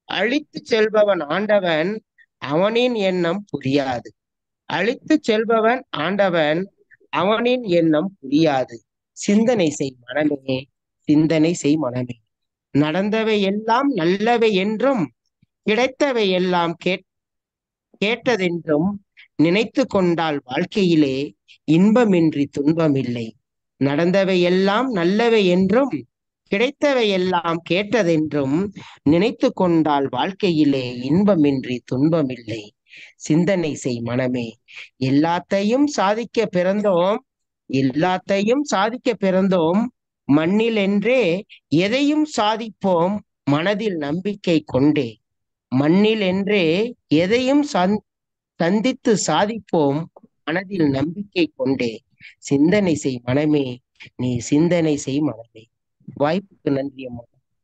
அழித்து செல்பவன் ஆண்டவன் அவனின் எண்ணம் புரியாது அழித்து செல்பவன் ஆண்டவன் அவனின் எண்ணம் புரியாது சிந்தனை செய் மனமே சிந்தனை செய் மனமே நடந்தவை எல்லாம் நல்லவை என்றும் கிடைத்தவை எல்லாம் கேட் கேட்டதென்றும் நினைத்து கொண்டால் வாழ்க்கையிலே இன்பமின்றி துன்பமில்லை நடந்தவை எல்லாம் நல்லவை என்றும் கிடைத்தவை எல்லாம் கேட்டதென்றும் நினைத்து கொண்டால் வாழ்க்கையிலே இன்பமின்றி துன்பமில்லை சிந்தனை செய் மனமே எல்லாத்தையும் சாதிக்க பிறந்தோம் எல்லாத்தையும் சாதிக்க பிறந்தோம் மண்ணில் என்றே எதையும் சாதிப்போம் மனதில் நம்பிக்கை கொண்டே மண்ணில் என்றே எதையும் சந் சந்தித்து சாதிப்போம் மனதில் நம்பிக்கை கொண்டே சிந்தனை செய் மனமே நீ சிந்தனை செய் மனமே வாய்ப்புக்கு நன்றி அம்மா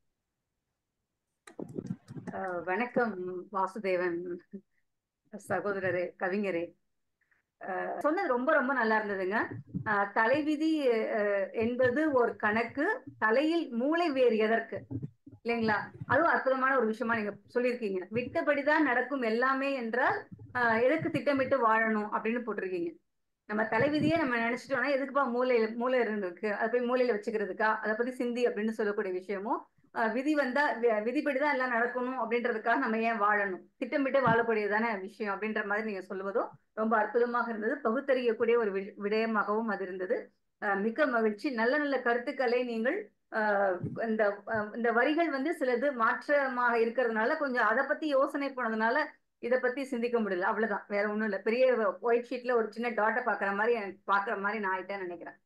அஹ் வணக்கம் வாசுதேவன் சகோதரரே கவிஞரே அஹ் சொன்னது ரொம்ப ரொம்ப நல்லா இருந்ததுங்க அஹ் தலைவிதி அஹ் என்பது ஒரு கணக்கு தலையில் மூளை வேறு எதற்கு இல்லைங்களா அதுவும் அற்புதமான ஒரு விஷயமா நீங்க சொல்லியிருக்கீங்க விட்டபடிதான் நடக்கும் எல்லாமே என்றால் அஹ் எதுக்கு திட்டமிட்டு வாழணும் அப்படின்னு போட்டிருக்கீங்க நம்ம தலைவிதியே நம்ம நினைச்சிட்டோம்னா எதுக்குப்பா மூளையில மூளை இருக்கு அதை போய் மூளையில வச்சுக்கிறதுக்கா அதை பத்தி சிந்தி அப்படின்னு சொல்லக்கூடிய விஷயமும் அஹ் விதி வந்தா வி- விதிப்படிதான் எல்லாம் நடக்கணும் அப்படின்றதுக்காக நம்ம ஏன் வாழணும் திட்டமிட்டு வாழக்கூடியதான விஷயம் அப்படின்ற மாதிரி நீங்க சொல்லுவதும் ரொம்ப அற்புதமாக இருந்தது பகுத்தறியக்கூடிய ஒரு வி- விடயமாகவும் அது இருந்தது அஹ் மிக்க மகிழ்ச்சி நல்ல நல்ல கருத்துக்களை நீங்கள் அஹ் இந்த அஹ் இந்த வரிகள் வந்து சிலது மாற்றமாக இருக்கிறதுனால கொஞ்சம் அதை பத்தி யோசனை போனதுனால இதை பத்தி சிந்திக்க முடியல அவ்வளவுதான் வேற ஒண்ணும் இல்ல பெரிய ஒயிட் ஷீட்ல ஒரு சின்ன டாட்டை பாக்குற மாதிரி எனக்கு பாக்குற மாதிரி நான் ஆயிட்டேன்னு நினைக்கிறேன்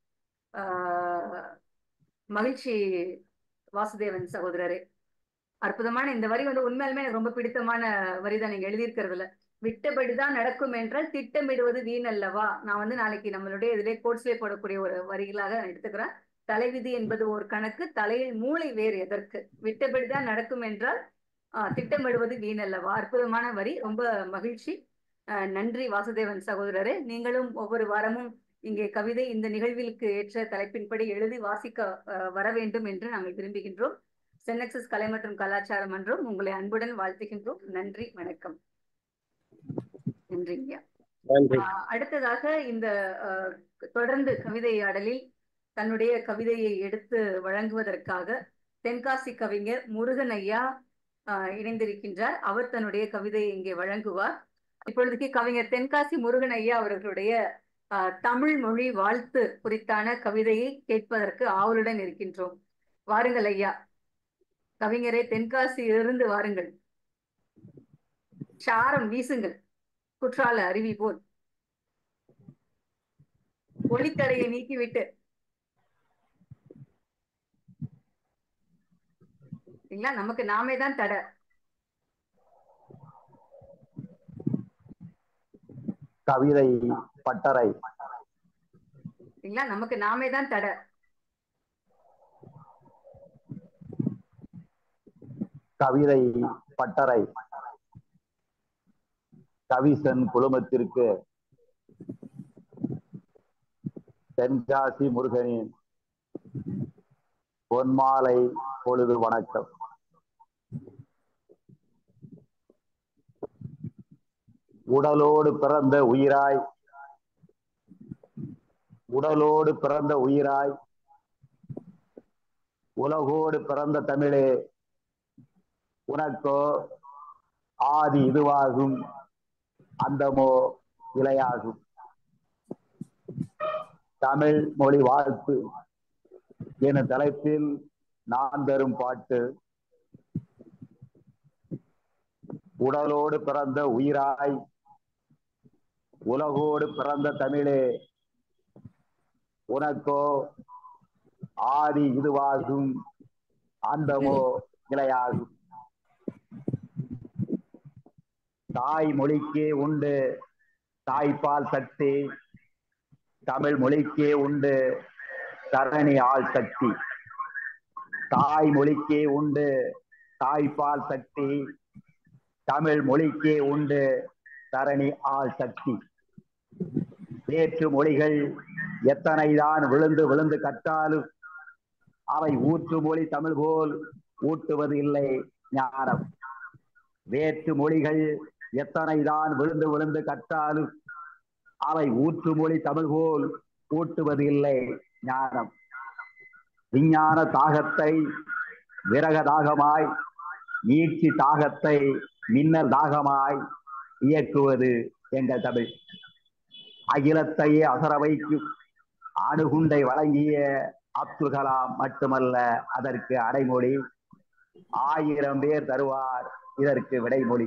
ஆஹ் மகிழ்ச்சி வாசுதேவன் சகோதரரே அற்புதமான இந்த வரி வந்து உண்மையாலுமே எனக்கு ரொம்ப பிடித்தமான வரி தான் நீங்க எழுதியிருக்கிறதுல விட்டபடிதான் நடக்கும் என்றால் திட்டமிடுவது வீண் அல்லவா நான் வந்து நாளைக்கு நம்மளுடைய இதிலே கோட்ஸ்லே போடக்கூடிய ஒரு வரிகளாக நான் எடுத்துக்கிறேன் தலைவிதி என்பது ஒரு கணக்கு தலையில் மூளை வேறு எதற்கு விட்டபடிதான் நடக்கும் என்றால் ஆஹ் திட்டமிடுவது வீண் அல்லவா அற்புதமான வரி ரொம்ப மகிழ்ச்சி ஆஹ் நன்றி வாசுதேவன் சகோதரரே நீங்களும் ஒவ்வொரு வாரமும் இங்கே கவிதை இந்த நிகழ்விற்கு ஏற்ற தலைப்பின்படி எழுதி வாசிக்க ஆஹ் வர வேண்டும் என்று நாங்கள் விரும்புகின்றோம் சென்னக்சஸ் கலை மற்றும் கலாச்சாரம் என்றும் உங்களை அன்புடன் வாழ்த்துகின்றோம் நன்றி வணக்கம் நன்றி ஐயா நன்றி ஆஹ் அடுத்ததாக இந்த ஆஹ் தொடர்ந்து கவிதை ஆடலில் தன்னுடைய கவிதையை எடுத்து வழங்குவதற்காக தென்காசி கவிஞர் முருகன் ஐயா ஆஹ் இணைந்திருக்கின்றார் அவர் தன்னுடைய கவிதையை இங்கே வழங்குவார் இப்பொழுதுக்கு கவிஞர் தென்காசி முருகன் ஐயா அவர்களுடைய ஆஹ் தமிழ் மொழி வாழ்த்து குறித்தான கவிதையை கேட்பதற்கு ஆவலுடன் இருக்கின்றோம் வாருங்கள் ஐயா கவிஞரே தென்காசியிலிருந்து வாருங்கள் சாரம் வீசுங்கள் குற்றால அருவி போல் ஒளித்தடையை நீக்கிவிட்டு சரிங்களா நமக்கு நாமே தான் தடை கவிதை பட்டறை சரிங்களா நமக்கு நாமே தான் தடை கவிதை பட்டறை கவிசன் குழுமத்திற்கு தென்காசி முருகனின் பொன்மாலை பொழுது வணக்கம் உடலோடு பிறந்த உயிராய் உடலோடு பிறந்த உயிராய் உலகோடு பிறந்த தமிழே உனக்கோ ஆதி இதுவாகும் அந்தமோ இலையாகும் தமிழ் மொழி வாழ்த்து என தலைப்பில் நான் தரும் பாட்டு உடலோடு பிறந்த உயிராய் உலகோடு பிறந்த தமிழே உனக்கோ ஆதி இதுவாகும் அந்தமோ இலையாகும் தாய் மொழிக்கே உண்டு தாய்ப்பால் சக்தி தமிழ் மொழிக்கே உண்டு தரணி ஆள் சக்தி தாய் மொழிக்கே உண்டு தாய்ப்பால் சக்தி தமிழ் மொழிக்கே உண்டு தரணி ஆள் சக்தி வேற்று மொழிகள் எத்தனைதான் விழுந்து விழுந்து கற்றாலும் அவை ஊற்று மொழி தமிழ் போல் ஊட்டுவது இல்லை ஞானம் வேற்று மொழிகள் எத்தனைதான் விழுந்து விழுந்து கற்றாலும் அவை ஊற்று மொழி தமிழ் போல் ஊட்டுவது இல்லை ஞானம் விஞ்ஞான தாகத்தை விரக தாகமாய் நீட்சி தாகத்தை மின்னல் தாகமாய் இயக்குவது எங்கள் தமிழ் அகிலத்தையே அசர வைக்கும் அணுகுண்டை வழங்கிய அப்துல் கலாம் மட்டுமல்ல அதற்கு அடைமொழி ஆயிரம் பேர் தருவார் இதற்கு விடைமொழி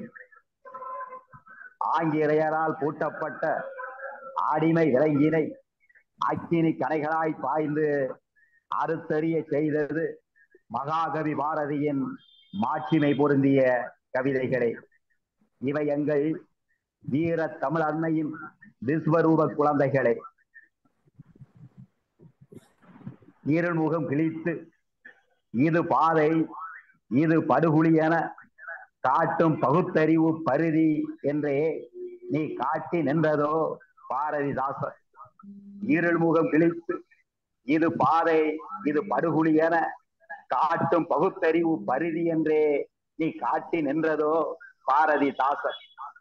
ஆங்கிலேயரால் பூட்டப்பட்ட அடிமை விலங்கினை அக்கினி கடைகளாய் பாய்ந்து அறுத்தறிய செய்தது மகாகவி பாரதியின் மாட்சிமை பொருந்திய கவிதைகளே இவை எங்கள் வீர தமிழ் அன்னையின் விஸ்வரூப குழந்தைகளே இருள்முகம் கிழித்து இது பாதை இது படுகுழி என காட்டும் பகுத்தறிவு பருதி என்றே நீ காட்டி நின்றதோ பாரதிதாசன் இருள்முகம் கிழித்து இது பாதை இது படுகுழி என காட்டும் பகுத்தறிவு பருதி என்றே நீ காட்டி நின்றதோ பாரதிதாசன்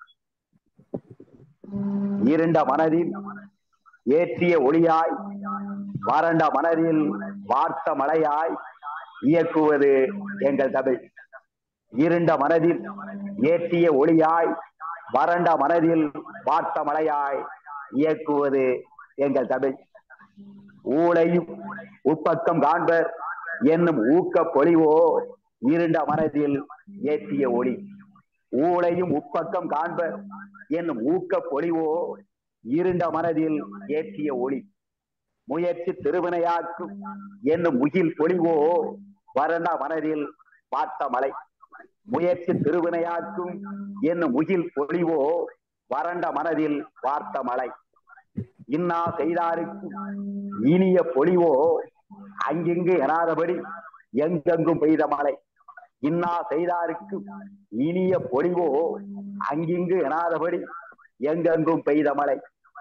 இருண்ட மனதில் ஏற்றிய ஒளியாய் வறண்ட மனதில் வார்த்த மழையாய் இயக்குவது எங்கள் தமிழ் இருண்ட மனதில் ஏற்றிய ஒளியாய் வறண்ட மனதில் வார்த்த மழையாய் இயக்குவது எங்கள் தமிழ் ஊழையும் உப்பக்கம் காண்பர் என்னும் ஊக்க பொலிவோ இருண்ட மனதில் ஏற்றிய ஒளி ஊழையும் உப்பக்கம் காண்பர் என்னும் ஊக்க பொலிவோ இருண்ட மனதில் ஏற்றிய ஒளி முயற்சி திருவினையாக்கும் என்னும் முகில் பொலிவோ வறண்ட மனதில் பார்த்த மலை முயற்சி திருவினையாக்கும் என்னும் முகில் பொலிவோ வறண்ட மனதில் பார்த்த மலை இன்னா செய்தாருக்கும் இனிய பொலிவோ அங்கிங்கு எனாதபடி எங்கெங்கும் பெய்த மழை இன்னா செய்தாருக்கும் இனிய பொலிவோ அங்கிங்கு எனாதபடி எங்கெங்கும் பெய்த மழை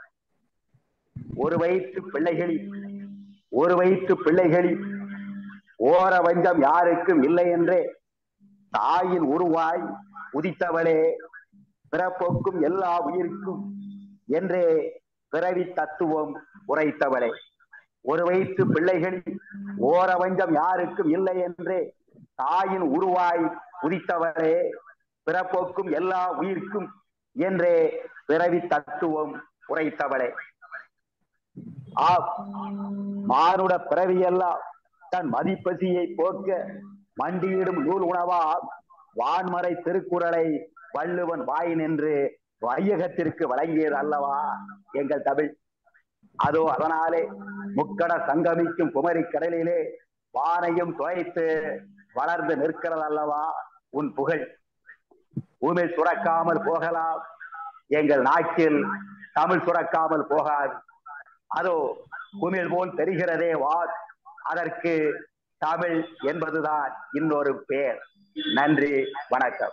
ஒரு வயிற்று பிள்ளைகளில் ஒரு வயிற்று பிள்ளைகளில் ஓர வஞ்சம் யாருக்கும் இல்லை என்றே தாயின் உருவாய் உதித்தவளே பிறப்போக்கும் எல்லா உயிருக்கும் என்றே பிறவி தத்துவம் உரைத்தவளே ஒரு வயிற்று பிள்ளைகளில் ஓர வஞ்சம் யாருக்கும் இல்லை என்றே தாயின் உருவாய் உதித்தவளே பிறப்போக்கும் எல்லா உயிர்க்கும் என்றே பிறவி தத்துவம் உரைத்தவளே ஆ மானுட பிறவியெல்லாம் தன் மதிப்பசியை போக்க மண்டியிடும் நூல் உணவா வான்மறை திருக்குறளை வள்ளுவன் வாய் நின்று வையகத்திற்கு வழங்கியது அல்லவா எங்கள் தமிழ் அதோ அதனாலே முக்கட சங்கமிக்கும் குமரி கடலிலே வானையும் துவைத்து வளர்ந்து நிற்கிறது அல்லவா உன் புகழ் உமிழ் சுரக்காமல் போகலாம் எங்கள் நாட்டில் தமிழ் சுரக்காமல் போகாது அதோ குமிழ் போல் தெரிகிறதே வா அதற்கு தமிழ் என்பதுதான் இன்னொரு பேர் நன்றி வணக்கம்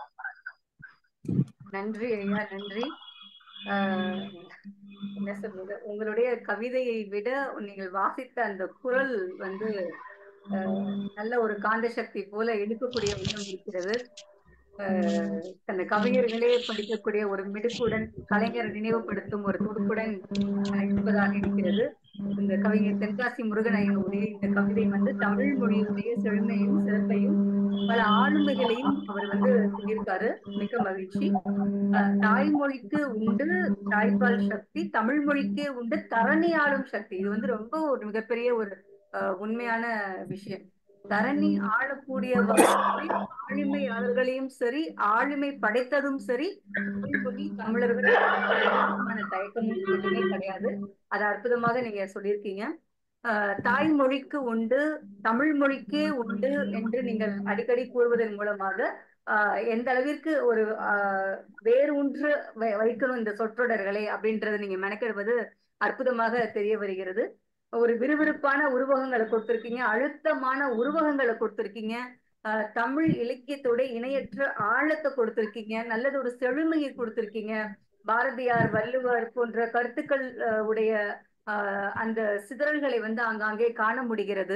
நன்றி ஐயா நன்றி ஆஹ் என்ன சொல்றது உங்களுடைய கவிதையை விட நீங்கள் வாசித்த அந்த குரல் வந்து ஆஹ் நல்ல ஒரு காந்த சக்தி போல எடுக்கக்கூடிய வண்ணம் இருக்கிறது ஆஹ் அந்த கவிஞர்களே படிக்கக்கூடிய ஒரு மிடுக்குடன் கலைஞரை நினைவுபடுத்தும் ஒரு துடுப்புடன் இருப்பதாக இருக்கிறது இந்த கவிஞர் தென்காசி முருகன் ஐயாவுடைய இந்த கவிதை வந்து தமிழ் மொழியினுடைய செழுமையும் சிறப்பையும் பல ஆளுமைகளையும் அவர் வந்து சொல்லியிருக்காரு மிக மகிழ்ச்சி அஹ் தாய்மொழிக்கு உண்டு தாய்ப்பால் சக்தி தமிழ் மொழிக்கே உண்டு தரணி ஆளும் சக்தி இது வந்து ரொம்ப ஒரு மிகப்பெரிய ஒரு அஹ், உண்மையான விஷயம் தரணி ஆளக்கூடிய வகையில் ஆளுமையாளர்களையும் சரி ஆளுமை படைத்ததும் சரி தமிழ்மொழி தமிழர்கள் விதமான தயக்கமும் எதுவுமே கிடையாது அது அற்புதமாக நீங்க சொல்லியிருக்கீங்க ஆஹ் தாய்மொழிக்கு உண்டு தமிழ் மொழிக்கே உண்டு என்று நீங்கள் அடிக்கடி கூறுவதன் மூலமாக ஆஹ் எந்த அளவிற்கு ஒரு ஆஹ் வேரூன்று வை- வைக்கணும் இந்த சொற்றொடர்களை அப்படின்றத நீங்க மெனக்கிடுவது அற்புதமாக தெரிய வருகிறது ஒரு விறுவிறுப்பான உருவகங்களை கொடுத்திருக்கீங்க அழுத்தமான உருவகங்களை கொடுத்திருக்கீங்க ஆஹ் தமிழ் இலக்கியத்தோட இணையற்ற ஆழத்தை கொடுத்திருக்கீங்க நல்லது ஒரு செழுமையை கொடுத்திருக்கீங்க பாரதியார் வள்ளுவர் போன்ற கருத்துக்கள் ஆஹ் உடைய ஆஹ் அந்த சிதறல்களை வந்து ஆங்காங்கே காண முடிகிறது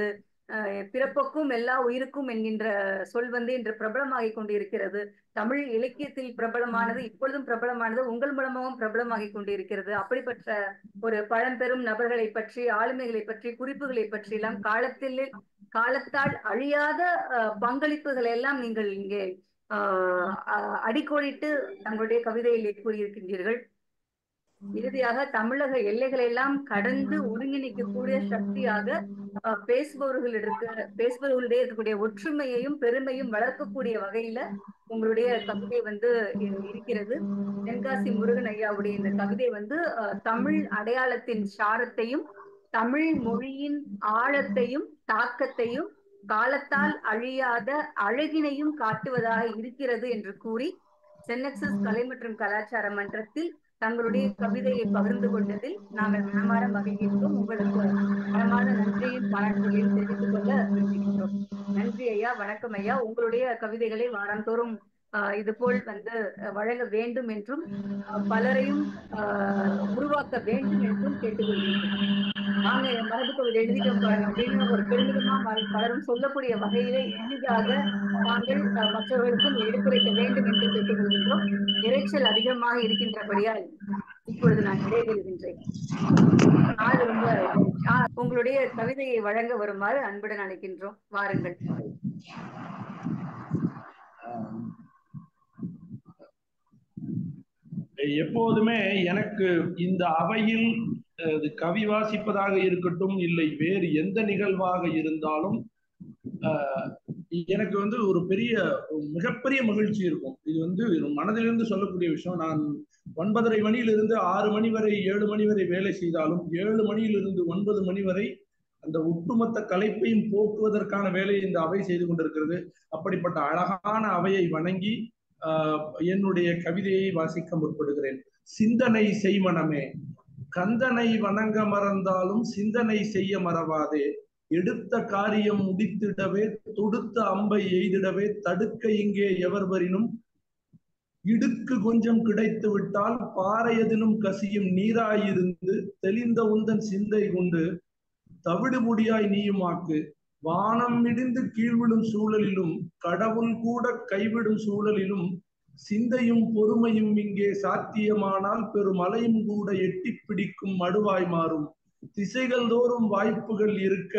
அஹ் பிறப்புக்கும் எல்லா உயிருக்கும் என்கின்ற சொல் வந்து இன்று பிரபலமாகிக் கொண்டிருக்கிறது தமிழ் இலக்கியத்தில் பிரபலமானது இப்பொழுதும் பிரபலமானது உங்கள் மூலமாகவும் பிரபலமாகிக் கொண்டிருக்கிறது அப்படிப்பட்ட ஒரு பழம்பெரும் நபர்களை பற்றி ஆளுமைகளை பற்றி குறிப்புகளை பற்றி எல்லாம் காலத்தில் காலத்தால் அழியாத அஹ், பங்களிப்புகளை எல்லாம் நீங்கள் இங்கே ஆஹ் அஹ் அடிக்கோடிட்டு தங்களுடைய கவிதையிலே கூறியிருக்கின்றீர்கள் இறுதியாக தமிழக எல்லைகளை எல்லாம் கடந்து ஒருங்கிணைக்கக்கூடிய சக்தியாக அஹ், பேசுபவர்கள் இருக்க பேசுபவர்களிடையே இருக்கக்கூடிய ஒற்றுமையையும் பெருமையும் வளர்க்கக்கூடிய வகையில உங்களுடைய கவிதை வந்து இ- இருக்கிறது தென்காசி முருகன் ஐயாவுடைய இந்த கவிதை வந்து அஹ், தமிழ் அடையாளத்தின் சாரத்தையும் தமிழ் மொழியின் ஆழத்தையும் தாக்கத்தையும் காலத்தால் அழியாத அழகினையும் காட்டுவதாக இருக்கிறது என்று கூறி சென்னக்சஸ் கலை மற்றும் கலாச்சார மன்றத்தில் தங்களுடைய கவிதையை பகிர்ந்து கொண்டதில் நாங்கள் மனமாற மகிழ்கின்றோம் உங்களுக்கு மனமான நன்றியும் பாராட்டுகளையும் தெரிவித்துக் கொள்ள விரும்புகின்றோம் நன்றி ஐயா வணக்கம் ஐயா உங்களுடைய கவிதைகளை வாரந்தோறும் ஆஹ் இது போல் வந்து அஹ், வழங்க வேண்டும் என்றும் அஹ், பலரையும் ஆஹ், உருவாக்க வேண்டும் என்றும் கேட்டுக்கொள்கின்றோம் நாங்க என் மரபு கவிதை எழுதிட்டோம் பாருங்க அப்படின்னு ஒரு பெருமிதமா ம- பலரும் சொல்லக்கூடிய வகையிலே எளிதாக தாங்கள் அஹ், மற்றவர்களுக்கும் எடுத்துரைக்க வேண்டும் என்று கேட்டுக்கொள்கின்றோம் இரைச்சல் அதிகமாக இருக்கின்றபடியால் இப்பொழுது நான் விடைபெறுகின்றேன் நாள் ரொம்ப ஆஹ், உங்களுடைய கவிதையை வழங்க வருமாறு அன்புடன் அழைக்கின்றோம் வாருங்கள் எப்போதுமே எனக்கு இந்த அவையில் அஹ், இது கவி வாசிப்பதாக இருக்கட்டும் இல்லை வேறு எந்த நிகழ்வாக இருந்தாலும் அஹ், எனக்கு வந்து ஒரு பெரிய மிகப்பெரிய மகிழ்ச்சி இருக்கும் இது வந்து மனதிலிருந்து சொல்லக்கூடிய விஷயம் நான் ஒன்பதரை மணியிலிருந்து ஆறு மணி வரை ஏழு மணி வரை வேலை செய்தாலும் ஏழு மணியிலிருந்து ஒன்பது மணி வரை அந்த ஒட்டுமொத்த கலைப்பையும் போக்குவதற்கான வேலையை இந்த அவை செய்து கொண்டிருக்கிறது அப்படிப்பட்ட அழகான அவையை வணங்கி ஆஹ், என்னுடைய கவிதையை வாசிக்க முற்படுகிறேன் சிந்தனை செய்மனமே கந்தனை வணங்க மறந்தாலும் சிந்தனை செய்ய மறவாதே எடுத்த காரியம் முடித்திடவே தொடுத்த அம்பை எய்திடவே தடுக்க இங்கே எவர் வரினும் இடுக்கு கொஞ்சம் கிடைத்து விட்டால் பாறையதிலும் கசியும் நீராயிருந்து தெளிந்த உந்தன் சிந்தை கொண்டு தவிடு முடியாய் நீயுமாக்கு வானம் இடிந்து கீழ்விழும் சூழலிலும் கடவுள் கூட கைவிடும் சூழலிலும் சிந்தையும் பொறுமையும் இங்கே சாத்தியமானால் பெருமலையும் கூட எட்டிப் பிடிக்கும் மடுவாய் மாறும் திசைகள் தோறும் வாய்ப்புகள் இருக்க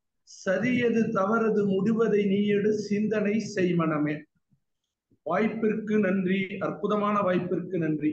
சரியது தவறது முடிவதை நீயெடு சிந்தனை செய்மனமே வாய்ப்பிற்கு நன்றி அற்புதமான வாய்ப்பிற்கு நன்றி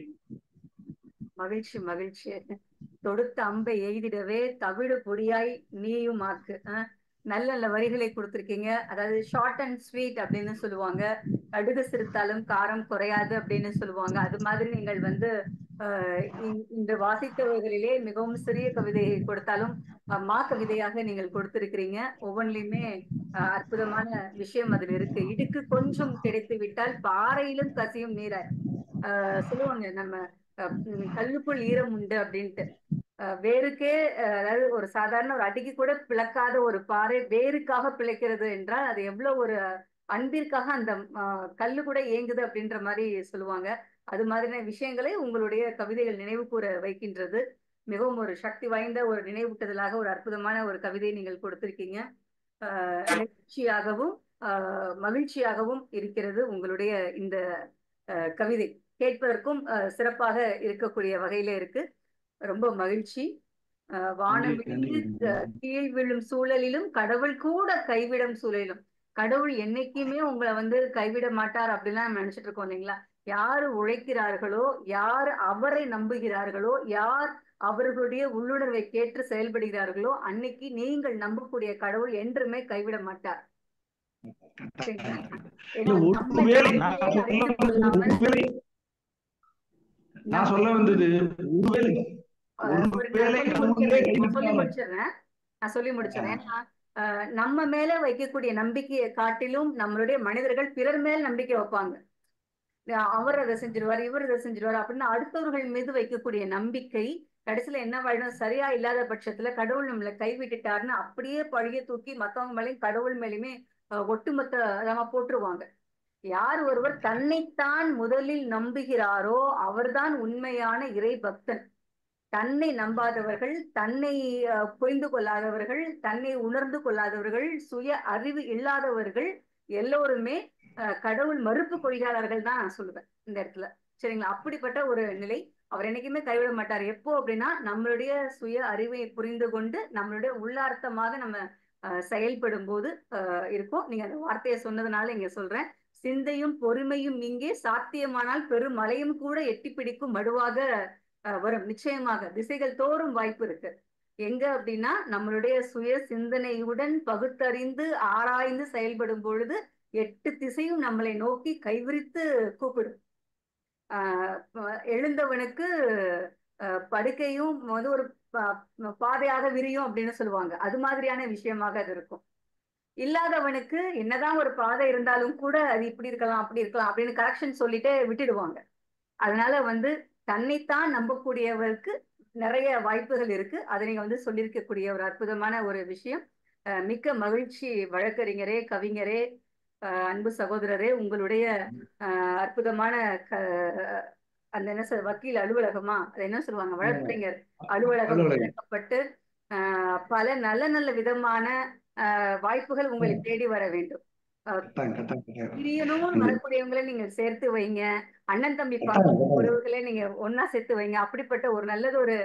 மகிழ்ச்சி மகிழ்ச்சி தொடுத்த அம்பை எய்திடவே தவிடு பொடியாய் நீயும் ஆக்கு அஹ், நல்ல நல்ல வரிகளை கொடுத்திருக்கீங்க அதாவது ஷார்ட் அண்ட் ஸ்வீட் அப்படின்னு சொல்லுவாங்க கடுகு சிரித்தாலும் காரம் குறையாது அப்படின்னு சொல்லுவாங்க அது மாதிரி நீங்கள் வந்து அஹ், இ- இன்று வாசித்தவர்களிலே மிகவும் சிறிய கவிதையை கொடுத்தாலும் அஹ், மா கவிதையாக நீங்கள் கொடுத்திருக்கிறீங்க ஒவ்வொன்றிலுமே அஹ், அற்புதமான விஷயம் அதில் இருக்கு இடுக்கு கொஞ்சம் கிடைத்து விட்டால் பாறையிலும் கசியும் நீராய் அஹ், சொல்லுவாங்க நம்ம அஹ் உம் கல்லுக்குள் ஈரம் உண்டு அப்படின்ட்டு அஹ் வேருக்கே அஹ் அதாவது ஒரு சாதாரண ஒரு அடிக்கு கூட பிளக்காத ஒரு பாறை வேருக்காக பிழைக்கிறது என்றால் அது எவ்வளவு ஒரு அன்பிற்காக அந்த அஹ், கல்லு கூட ஏங்குது அப்படின்ற மாதிரி சொல்லுவாங்க அது மாதிரியான விஷயங்களை உங்களுடைய கவிதைகள் நினைவு கூற வைக்கின்றது மிகவும் ஒரு சக்தி வாய்ந்த ஒரு நினைவூட்டுதலாக ஒரு அற்புதமான ஒரு கவிதையை நீங்கள் கொடுத்திருக்கீங்க அஹ் நெகிழ்ச்சியாகவும் அஹ் மகிழ்ச்சியாகவும் இருக்கிறது உங்களுடைய இந்த அஹ், கவிதை கேட்பதற்கும் அஹ், சிறப்பாக இருக்கக்கூடிய வகையில இருக்கு ரொம்ப மகிழ்ச்சி அஹ், வானம் நன்றி, நன்றி, விழுந்து அஹ், கீழ் விழும் சூழலிலும் கடவுள் கூட கைவிடும் சூழலிலும் கடவுள் என்னைக்குமே உங்களை வந்து கைவிட மாட்டார் அப்படிலாம் நம்ம நினைச்சிட்டு இருக்கோம் இல்லைங்களா யார் உழைக்கிறார்களோ யார் அவரை நம்புகிறார்களோ யார் அவர்களுடைய உள்ளுணர்வை கேட்டு செயல்படுகிறார்களோ அன்னைக்கு நீங்கள் நம்பக்கூடிய கடவுள் என்றுமே கைவிட மாட்டார் சரிங்களா? ஏன்னா இல்ல, நம்ம ஒருவேளை நான் நம்மையே சொல்ல அறிந்து வந்தது கொள்ளாமல் ஒருவேளை நான் சொல்ல வந்தது ஒருவேளை அஹ் ஒரு நான் ஒருவேளை சொல்லி கடவுளே முடிச்சிடுறேன் நான் சொல்லி கைவிட்டாலும் முடிச்சிடுறேன் நான் சொல்லி முடிச்சிடுறேன் ஏன்னா அஹ் நம்ம மேல வைக்கக்கூடிய நம்பிக்கையை காட்டிலும் நம்மளுடைய மனிதர்கள் பிறர் மேல் நம்பிக்கை வைப்பாங்க அஹ் அவர் அதை செஞ்சிருவாரு இவர் இதை செஞ்சிருவாரு அப்படின்னு அடுத்தவர்கள் மீது வைக்கக்கூடிய நம்பிக்கை கடைசியில என்ன வாழும் சரியா இல்லாத பட்சத்துல கடவுள் நம்மளை கைவிட்டுட்டாருன்னு அப்படியே பழிய தூக்கி மத்தவங்க மேலேயும் கடவுள் மேலேயுமே அஹ் ஒட்டுமொத்த அதமா போட்டுருவாங்க யார் ஒருவர் தன்னைத்தான் முதலில் நம்புகிறாரோ அவர்தான் உண்மையான இறை பக்தன் தன்னை நம்பாதவர்கள் தன்னை அஹ், புரிந்து கொள்ளாதவர்கள் தன்னை உணர்ந்து கொள்ளாதவர்கள் சுய அறிவு இல்லாதவர்கள் எல்லோருமே அஹ், கடவுள் மறுப்பு கொள்கையாளர்கள் தான் நான் சொல்லுவேன் இந்த இடத்துல சரிங்களா அப்படிப்பட்ட ஒரு நிலை அவர் என்னைக்குமே கைவிட மாட்டார் எப்போ அப்படின்னா நம்மளுடைய சுய அறிவை புரிந்து கொண்டு நம்மளுடைய உள்ளார்த்தமாக நம்ம அஹ், செயல்படும் போது அஹ், இருக்கும் நீங்க அந்த வார்த்தையை சொன்னதுனால இங்க சொல்றேன் சிந்தையும் பொறுமையும் இங்கே சாத்தியமானால் பெருமழையும் கூட எட்டி பிடிக்கும் மடுவாக அஹ், வரும் நிச்சயமாக திசைகள் தோறும் வாய்ப்பு இருக்கு எங்க அப்படின்னா நம்மளுடைய சுய சிந்தனையுடன் பகுத்தறிந்து ஆராய்ந்து செயல்படும் பொழுது எட்டு திசையும் நம்மளை நோக்கி கைவிரித்து கூப்பிடும் ஆஹ் ப- எழுந்தவனுக்கு ஆஹ் படுக்கையும் வந்து ஒரு பா- பாதையாக விரியும் அப்படின்னு சொல்லுவாங்க அது மாதிரியான விஷயமாக அது இருக்கும் இல்லாதவனுக்கு என்னதான் ஒரு பாதை இருந்தாலும் கூட அது இப்படி இருக்கலாம் அப்படி இருக்கலாம் அப்படின்னு கரெக்ஷன் சொல்லிட்டே விட்டுடுவாங்க அதனால வந்து தன்னைத்தான் நம்பக்கூடியவருக்கு நிறைய வாய்ப்புகள் இருக்கு அதை நீங்க வந்து சொல்லியிருக்கக்கூடிய ஒரு அற்புதமான ஒரு விஷயம் அஹ் மிக்க மகிழ்ச்சி வழக்கறிஞரே கவிஞரே அஹ் அன்பு சகோதரரே உங்களுடைய அஹ் அற்புதமான க அந்த என்ன சொல் வக்கீல் அலுவலகமா அது என்ன சொல்லுவாங்க வழக்கறிஞர் அலுவலகம் அலுவலகம். திறக்கப்பட்டு அஹ் பல நல்ல நல்ல விதமான அஹ் வாய்ப்புகள் உங்களை தேடி வர வேண்டும் அஹ் கட்டாயம் கட்டாயம் கட்டாயம் பிரியணும்னு வரக்கூடியவங்களை நீங்க சேர்த்து வைங்க அண்ணன் தம்பி கட்டாயம், பாச கட்டாயம். உறவுகளை நீங்க ஒன்னா சேர்த்து வைங்க அப்படிப்பட்ட ஒரு நல்லது ஒரு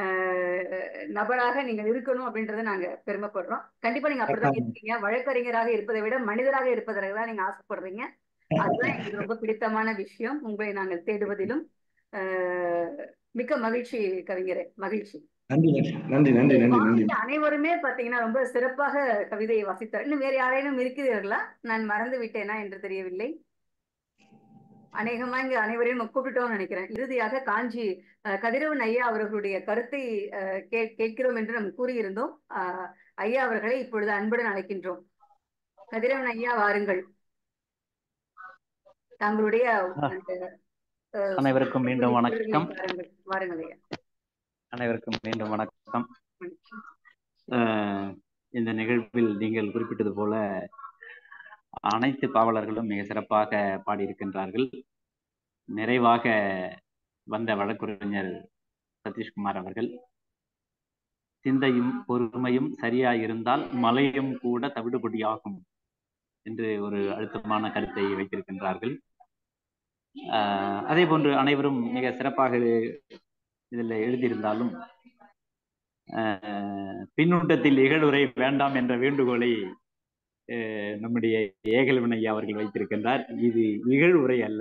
அஹ், நபராக நீங்க இருக்கணும் அப்படின்றத நாங்க பெருமைப்படுறோம் கண்டிப்பா நீங்க அப்படிதான் கட்டாயம். இருக்கீங்க வழக்கறிஞராக இருப்பதை விட மனிதராக இருப்பதற்கு தான் நீங்க ஆசைப்படுறீங்க அதுதான் எங்களுக்கு ரொம்ப பிடித்தமான விஷயம் உங்களை நாங்கள் தேடுவதிலும் அஹ், மிக்க மகிழ்ச்சி கவிஞரே மகிழ்ச்சி நன்றி நன்றி நன்றி நன்றி நன்றி நன்றி வாசித்த அனைவருமே பாத்தீங்கன்னா ரொம்ப சிறப்பாக கவிதையை வாசித்தார் இன்னும் வேறு யாரேனும் இருக்கிறீர்களா நான் மறந்து விட்டேனா என்று தெரியவில்லை அநேகமா இங்க அனைவரையும் நம்ம கூப்பிட்டோம்னு நினைக்கிறேன் இறுதியாக காஞ்சி அஹ், கதிரவன் ஐயா அவர்களுடைய கருத்தை அஹ், கே- கேட்கிறோம் என்று நாம் கூறியிருந்தோம் அஹ், ஐயா அவர்களை இப்பொழுது அன்புடன் அழைக்கின்றோம் கதிரவன் ஐயா வாருங்கள் தங்களுடைய அந்த, அஹ், அனைவருக்கும் மீண்டும் வணக்கம் வாருங்கள் வாருங்கள் ஐயா அனைவருக்கும் மீண்டும் வணக்கம் அஹ் இந்த நிகழ்வில் நீங்கள் குறிப்பிட்டது போல அனைத்து பாவலர்களும் மிக சிறப்பாக பாடியிருக்கின்றார்கள் நிறைவாக வந்த வழக்குரைஞர் சதீஷ்குமார் அவர்கள் சிந்தையும் பொறுமையும் சரியாயிருந்தால் மலையும் கூட தவிடுபடியாகும் என்று ஒரு அழுத்தமான கருத்தை வைத்திருக்கின்றார்கள் ஆஹ் அதே போன்று அனைவரும் மிக சிறப்பாக இதில் எழுதியிருந்தாலும் ஆஹ் பின்னூட்டத்தில் இகழுரை வேண்டாம் என்ற வேண்டுகோளை ஆஹ் நம்முடைய ஏகலவன் ஐயா அவர்கள் வைத்திருக்கின்றார் இது இகழுரை அல்ல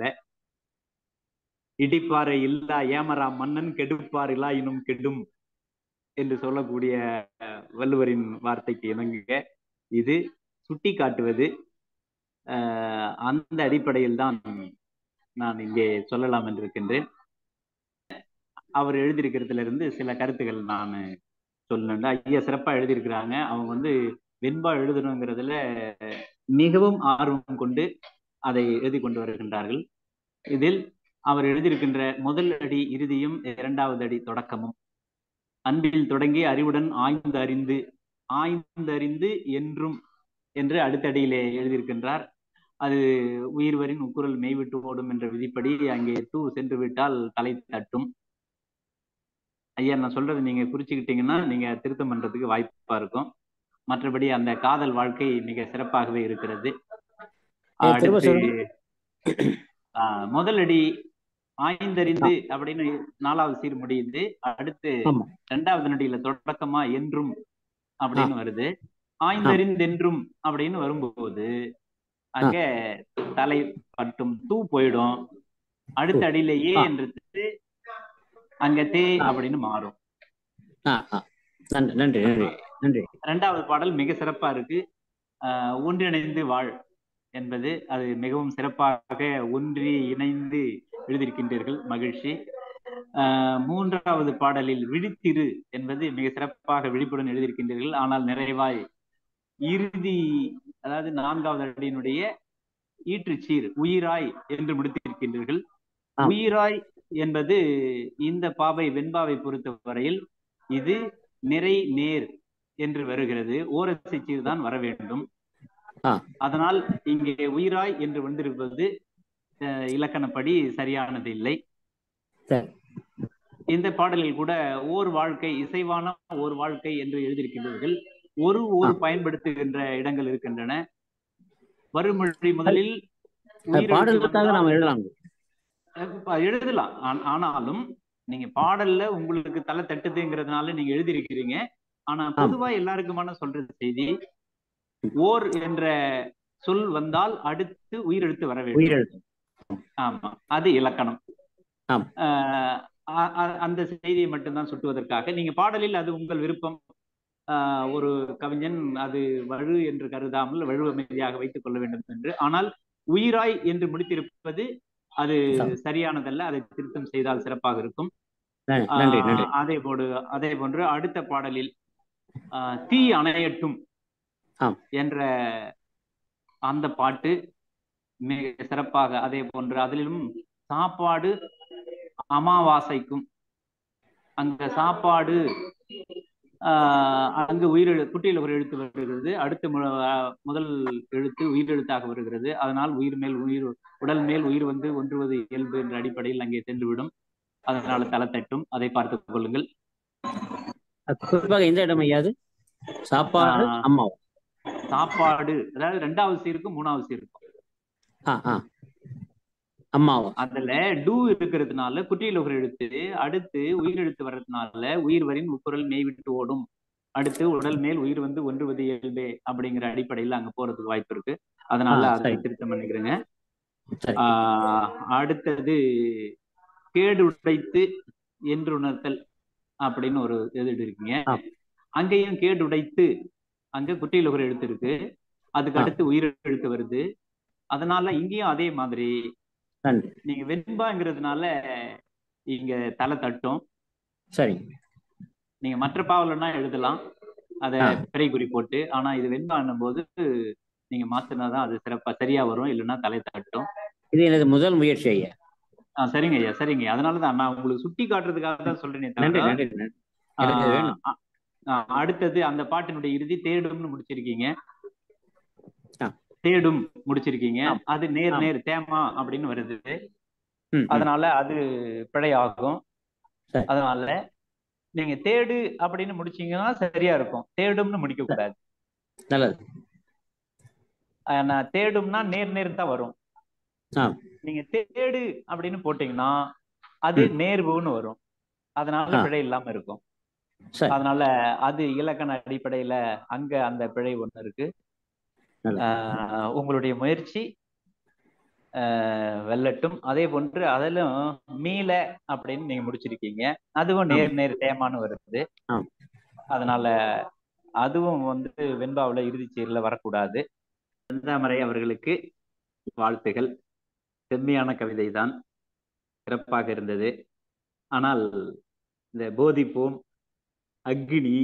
இடிப்பாறை இல்லா ஏமரா மன்னன் கெடுப்பார் இல்லா இனும் கெடும் என்று சொல்லக்கூடிய ஆஹ் வள்ளுவரின் வார்த்தைக்கு இணங்குக இது சுட்டி காட்டுவது ஆஹ் அந்த அடிப்படையில் தான் நான் இங்கே சொல்லலாம் என்று இருக்கின்றேன் அவர் எழுதியிருக்கிறதுல இருந்து சில கருத்துக்கள் நான் சொல்லணும்டா ஐயா சிறப்பா எழுதியிருக்கிறாங்க அவங்க வந்து வெண்பா எழுதணுங்கிறதுல மிகவும் ஆர்வம் கொண்டு அதை எழுதி கொண்டு வருகின்றார்கள் இதில் அவர் எழுதியிருக்கின்ற முதல் அடி இறுதியும் இரண்டாவது அடி தொடக்கமும் அன்பில் தொடங்கி அறிவுடன் ஆய்ந்து அறிந்து ஆய்ந்தறிந்து என்றும் என்று அடுத்த அடியிலே எழுதியிருக்கின்றார் அது உயிர்வரின் உக்குரல் மெய்விட்டு ஓடும் என்ற விதிப்படி அங்கே தூ சென்று விட்டால் தலை தட்டும் ஐயா நான் சொல்றது நீங்க குறிச்சுக்கிட்டீங்கன்னா நீங்க திருத்தம் பண்றதுக்கு வாய்ப்பா இருக்கும் மற்றபடி அந்த காதல் வாழ்க்கை மிக சிறப்பாகவே இருக்கிறது ஏய், திரும்ப அடுத்து சொல்லுங்க. ஆஹ், முதல் அடி ஆய்ந்தறிந்து அப்படின்னு நாலாவது சீர் முடியுது அடுத்து ஆமா. ரெண்டாவது நடியில தொடக்கமா என்றும் அப்படின்னு வருது ஆய்ந்தறிந்தென்றும் அப்படின்னு வரும்போது அங்க தலை பட்டும் தூ போயிடும் அடுத்த அடியில ஏ ஆ. என்றது அங்க தே அப்படின்னு மாறும் ஆ, ஆ. நன்றி நன்றி நன்றி நன்றி இரண்டாவது பாடல் மிக சிறப்பா இருக்கு ஆஹ் ஒன்றிணைந்து வாழ் என்பது அது மிகவும் சிறப்பாக ஒன்றி இணைந்து எழுதியிருக்கின்றீர்கள் மகிழ்ச்சி ஆஹ் மூன்றாவது பாடலில் விழித்திரு என்பது மிக சிறப்பாக விழிப்புடன் எழுதியிருக்கின்றீர்கள் ஆனால் நிறைவாய் இறுதி அதாவது நான்காவது அடியினுடைய ஈற்றுச்சீர் உயிராய் என்று முடித்திருக்கின்றீர்கள் ஆம். உயிராய் என்பது இந்த பாவை வெண்பாவை பொறுத்தவரையில் இது நிறை நேர் என்று வருகிறது ஓரசை சீர் தான் வர வேண்டும் ஆ. அதனால் இங்கே உயிராய் என்று வந்திருப்பது அஹ், இலக்கணப்படி சரியானது இல்லை சரி இந்த பாடலில் கூட ஓர் வாழ்க்கை இசைவான ஓர் வாழ்க்கை என்று எழுதியிருக்கின்றீர்கள் ஒரு ஒரு பயன்படுத்துகின்ற இடங்கள் இருக்கின்றன வறுமொழி முதலில் அது உயிரெழுத்து பாடலுக்காக வந்தால் நாம் எழுதலாம் அஹ் எழுதலாம் ஆன- ஆனாலும் நீங்க பாடல்ல உங்களுக்கு தலை தட்டுதுங்கிறதுனால நீங்க எழுதியிருக்கிறீங்க ஆனா பொதுவா எல்லாருக்குமான சொல்ற செய்தி ஓர் என்ற சொல் வந்தால் அடுத்து உயிரெழுத்து வர வேண்டும் உயிரெழுத்து ஆமா அது இலக்கணம் ஆம். ஆஹ் அ- அ- அந்த செய்தியை மட்டும்தான் சுட்டுவதற்காக நீங்க பாடலில் அது உங்கள் விருப்பம் ஆஹ் ஒரு கவிஞன் அது வழு என்று கருதாமல் வழு அமைதியாக வைத்துக் கொள்ள வேண்டும் என்று ஆனால் உயிராய் என்று முடித்திருப்பது அது சரியானதல்ல அதை திருத்தம் செய்தால் சிறப்பாக இருக்கும் நன்றி, நன்றி நன்றி ஆஹ் அதே போடு அதே போன்று அடுத்த பாடலில் ஆஹ் தீ அணையட்டும் ஆம். என்ற அந்த பாட்டு மிக சிறப்பாக அதே போன்று அதிலும் சாப்பாடு அமாவாசைக்கும் அங்க சாப்பாடு ஆஹ் அங்கு உயிரெழு குட்டியில் ஒரு எழுத்து வருகிறது அடுத்த மு- ஆஹ் முதல் எழுத்து உயிரெழுத்தாக வருகிறது அதனால் உயிர் மேல் உயிர் உடல் மேல் உயிர் வந்து ஒன்றுவது இயல்பு என்ற அடிப்படையில் அங்கே சென்றுவிடும் அதனால தலை தட்டும் அதை பார்த்துக் கொள்ளுங்கள் அது குறிப்பாக எந்த இடம் ஐயாது சாப்பாடு ஆஹ் அம்மா சாப்பாடு அதாவது ரெண்டாவது சீருக்கும் மூணாவது சீருக்கும் ஆ ஆ அம்மாவா அதுல டூ இருக்கிறதுனால குற்றியில் ஒரு எழுத்து அடுத்து உயிர் எழுத்து வர்றதுனால உயிர் வரின் உக்குரல் மெய் விட்டு ஓடும் அடுத்து உடல் மேல் உயிர் வந்து ஒன்றுவது இயல்பே அப்படிங்கிற அடிப்படையில் அங்க போறதுக்கு வாய்ப்பு இருக்கு அதனால ஆ, அதை சரி. திருத்தம் பண்ணிக்கிறேங்க சரி ஆஹ் அடுத்தது கேடு உடைத்து என்று உணர்த்தல் அப்படின்னு ஒரு எழுதி இருக்கீங்க ஆ. அங்கேயும் கேடு உடைத்து அங்க குட்டியில் ஒரு எழுத்து இருக்கு அதுக்கு ஆ. அடுத்து உயிர் எழுத்து வருது அதனால இங்கேயும் அதே மாதிரி நன்றி நீங்க வெண்பாங்கிறதுனால இங்க தலை தட்டும் சரி நீங்க மற்ற பாவலன்னா எழுதலாம் அத ஆ. பிறை குறி போட்டு ஆனா இது வெண்பான்னும் போது நீங்க மாத்தினாதான் அது சிறப்பா சரியா வரும் இல்லைன்னா தலை தட்டும் இது எனது முதல் முயற்சி ஐயா ஆ சரிங்க ஐயா சரிங்க ஐயா. அதனாலதான் நான் உங்களுக்கு சுட்டி காட்டுறதுக்காக தான் சொல்றேனே நன்றி தவிர நன்றி நன்றி எனக்கு ஆஹ் வேணும் அ- ஆஹ் அடுத்தது அந்த பாட்டினுடைய இறுதி தேடும்னு முடிச்சிருக்கீங்க ஆ. தேடும் முடிச்சிருக்கீங்க ஆம். அது நேர் ஆம். நேர் தேமா அப்படின்னு வருது ம், ம். அதனால அது பிழையாகும் சரி. அதனால நீங்க தேடு அப்படின்னு முடிச்சீங்கன்னா சரியா இருக்கும் தேடும்னு முடிக்க கூடாது நல்லது ஆனா தேடும்னா நேர் நேர் தான் வரும் ஆ நீங்க தேடு அப்படின்னு போட்டீங்கன்னா அது ம். நேர்வுன்னு வரும் அதனால ஆ. பிழை இல்லாம இருக்கும் சரி அதனால அது இலக்கண அடிப்படையில அங்க அந்த பிழை ஒண்ணு இருக்கு நல்லது. ஆஹ் உங்களுடைய முயற்சி ஆஹ் வெல்லட்டும் அதே போன்று அதிலும் மீள அப்படின்னு நீங்க முடிச்சிருக்கீங்க அதுவும் நேர் நேர் தேமான்னு வருது ஆம். அதனால அதுவும் வந்து வெண்பாவுல இறுதிச் சீர்ல வரக்கூடாது செந்தாமரை அவர்களுக்கு வாழ்த்துகள் செம்மையான கவிதை தான் சிறப்பாக இருந்தது ஆனால் இந்த போதிப்போம் அக்னி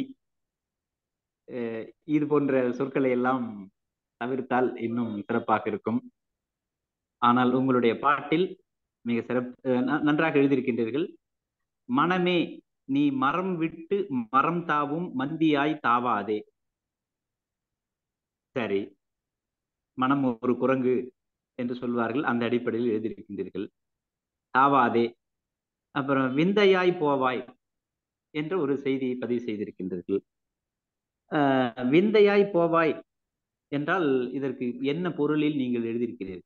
அஹ் இது போன்ற சொற்களை எல்லாம் தவிர்த்தால் இன்னும் சிறப்பாக இருக்கும் ஆனால் உங்களுடைய பாட்டில் மிக சிறப்பு ந- நன்றாக எழுதியிருக்கின்றீர்கள் மனமே நீ மரம் விட்டு மரம் தாவும் மந்தியாய் தாவாதே சரி மனம் ஒரு குரங்கு என்று சொல்வார்கள் அந்த அடிப்படையில் எழுதியிருக்கின்றீர்கள் தாவாதே அப்புறம் விந்தையாய் போவாய் என்ற ஒரு செய்தியை பதிவு செய்திருக்கின்றீர்கள் ஆஹ் விந்தையாய் போவாய் என்றால் இதற்கு என்ன பொருளில் நீங்கள் எழுதியிருக்கிறீர்கள்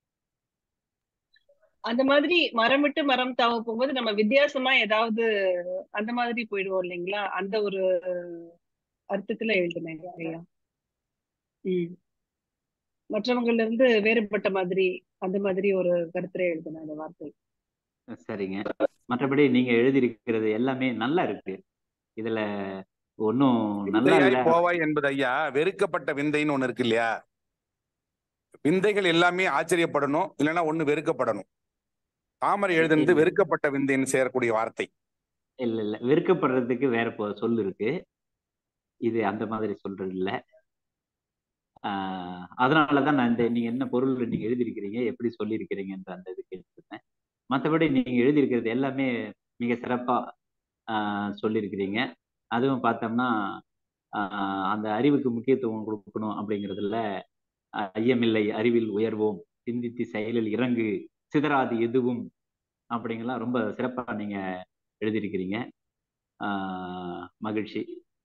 அந்த மாதிரி மரம் விட்டு மரம் தாவ போகும்போது நம்ம வித்தியாசமா ஏதாவது அந்த மாதிரி போயிடுவோம் இல்லைங்களா அந்த ஒரு அர்த்தத்துல எழுதுனேங்க ஐயா ம் மற்றவங்கள்ல இருந்து வேறுபட்ட மாதிரி அந்த மாதிரி ஒரு கருத்துல எழுதுனேன் அந்த வார்த்தை சரிங்க மற்றபடி நீங்க எழுதியிருக்கிறது எல்லாமே நல்லா இருக்கு இதுல ஒன்றும் நல்லா விந்தையாய் இல்ல போவாய் என்பது ஐயா வெறுக்கப்பட்ட விந்தைன்னு ஒண்ணு இருக்கு இல்லையா விந்தைகள் எல்லாமே ஆச்சரியப்படணும் இல்லைன்னா ஒண்ணு வெறுக்கப்படணும் தாமரை எழுதுனது இல்ல. வெறுக்கப்பட்ட விந்தைன்னு சேரக்கூடிய வார்த்தை இல்ல இல்ல வெறுக்கப்படுறதுக்கு வேற பொ- சொல் இருக்கு இது அந்த மாதிரி சொல்றது இல்ல ஆஹ் அதனாலதான் நான் இந்த நீங்க என்ன பொருள் நீங்க எழுதியிருக்கிறீங்க எப்படி சொல்லியிருக்கிறீங்கன்ற அந்த இது கேட்டிருந்தேன் மற்றபடி நீங்க எழுதியிருக்கிறது எல்லாமே மிக சிறப்பா ஆஹ் சொல்லியிருக்கிறீங்க அதுவும் பார்த்தோம்னா ஆஹ் அந்த அறிவுக்கு முக்கியத்துவம் கொடுக்கணும் அப்படிங்கிறதுல ஆஹ் ஐயமில்லை அறிவில் உயர்வோம் சிந்தித்து செயலில் இறங்கு சிதறாது எதுவும் அப்படிங்கலாம் ரொம்ப சிறப்பா நீங்க எழுதியிருக்கிறீங்க ஆஹ் மகிழ்ச்சி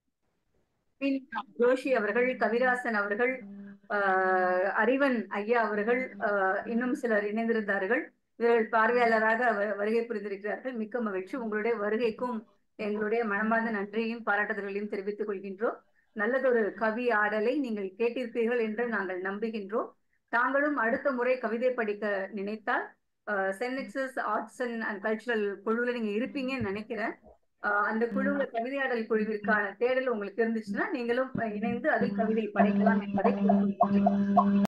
ஜோஷி அவர்கள் கவிராசன் அவர்கள் ஆஹ் அறிவன் ஐயா அவர்கள் ஆஹ் இன்னும் சிலர் இணைந்திருந்தார்கள் இவர்கள் பார்வையாளராக வ- வருகை புரிந்திருக்கிறார்கள் மிக்க மகிழ்ச்சி உங்களுடைய வருகைக்கும் எங்களுடைய மனமார்ந்த நன்றியையும் பாராட்டுதல்களையும் தெரிவித்துக் கொள்கின்றோம் நல்லதொரு கவி ஆடலை நீங்கள் கேட்டிருப்பீர்கள் என்று நாங்கள் நம்புகின்றோம் தாங்களும் அடுத்த முறை கவிதை படிக்க நினைத்தால் சென்னெக்சஸ் ஆர்ட்ஸ் அண்ட் கல்ச்சுரல் குழுவில் நீங்க இருப்பீங்கன்னு நினைக்கிறேன் ஆஹ் அந்த குழுவுல கவிதையாடல் குழுவிற்கான தேடல் உங்களுக்கு இருந்துச்சுன்னா நீங்களும் இணைந்து அதில் கவிதை படைக்கலாம் என்பதை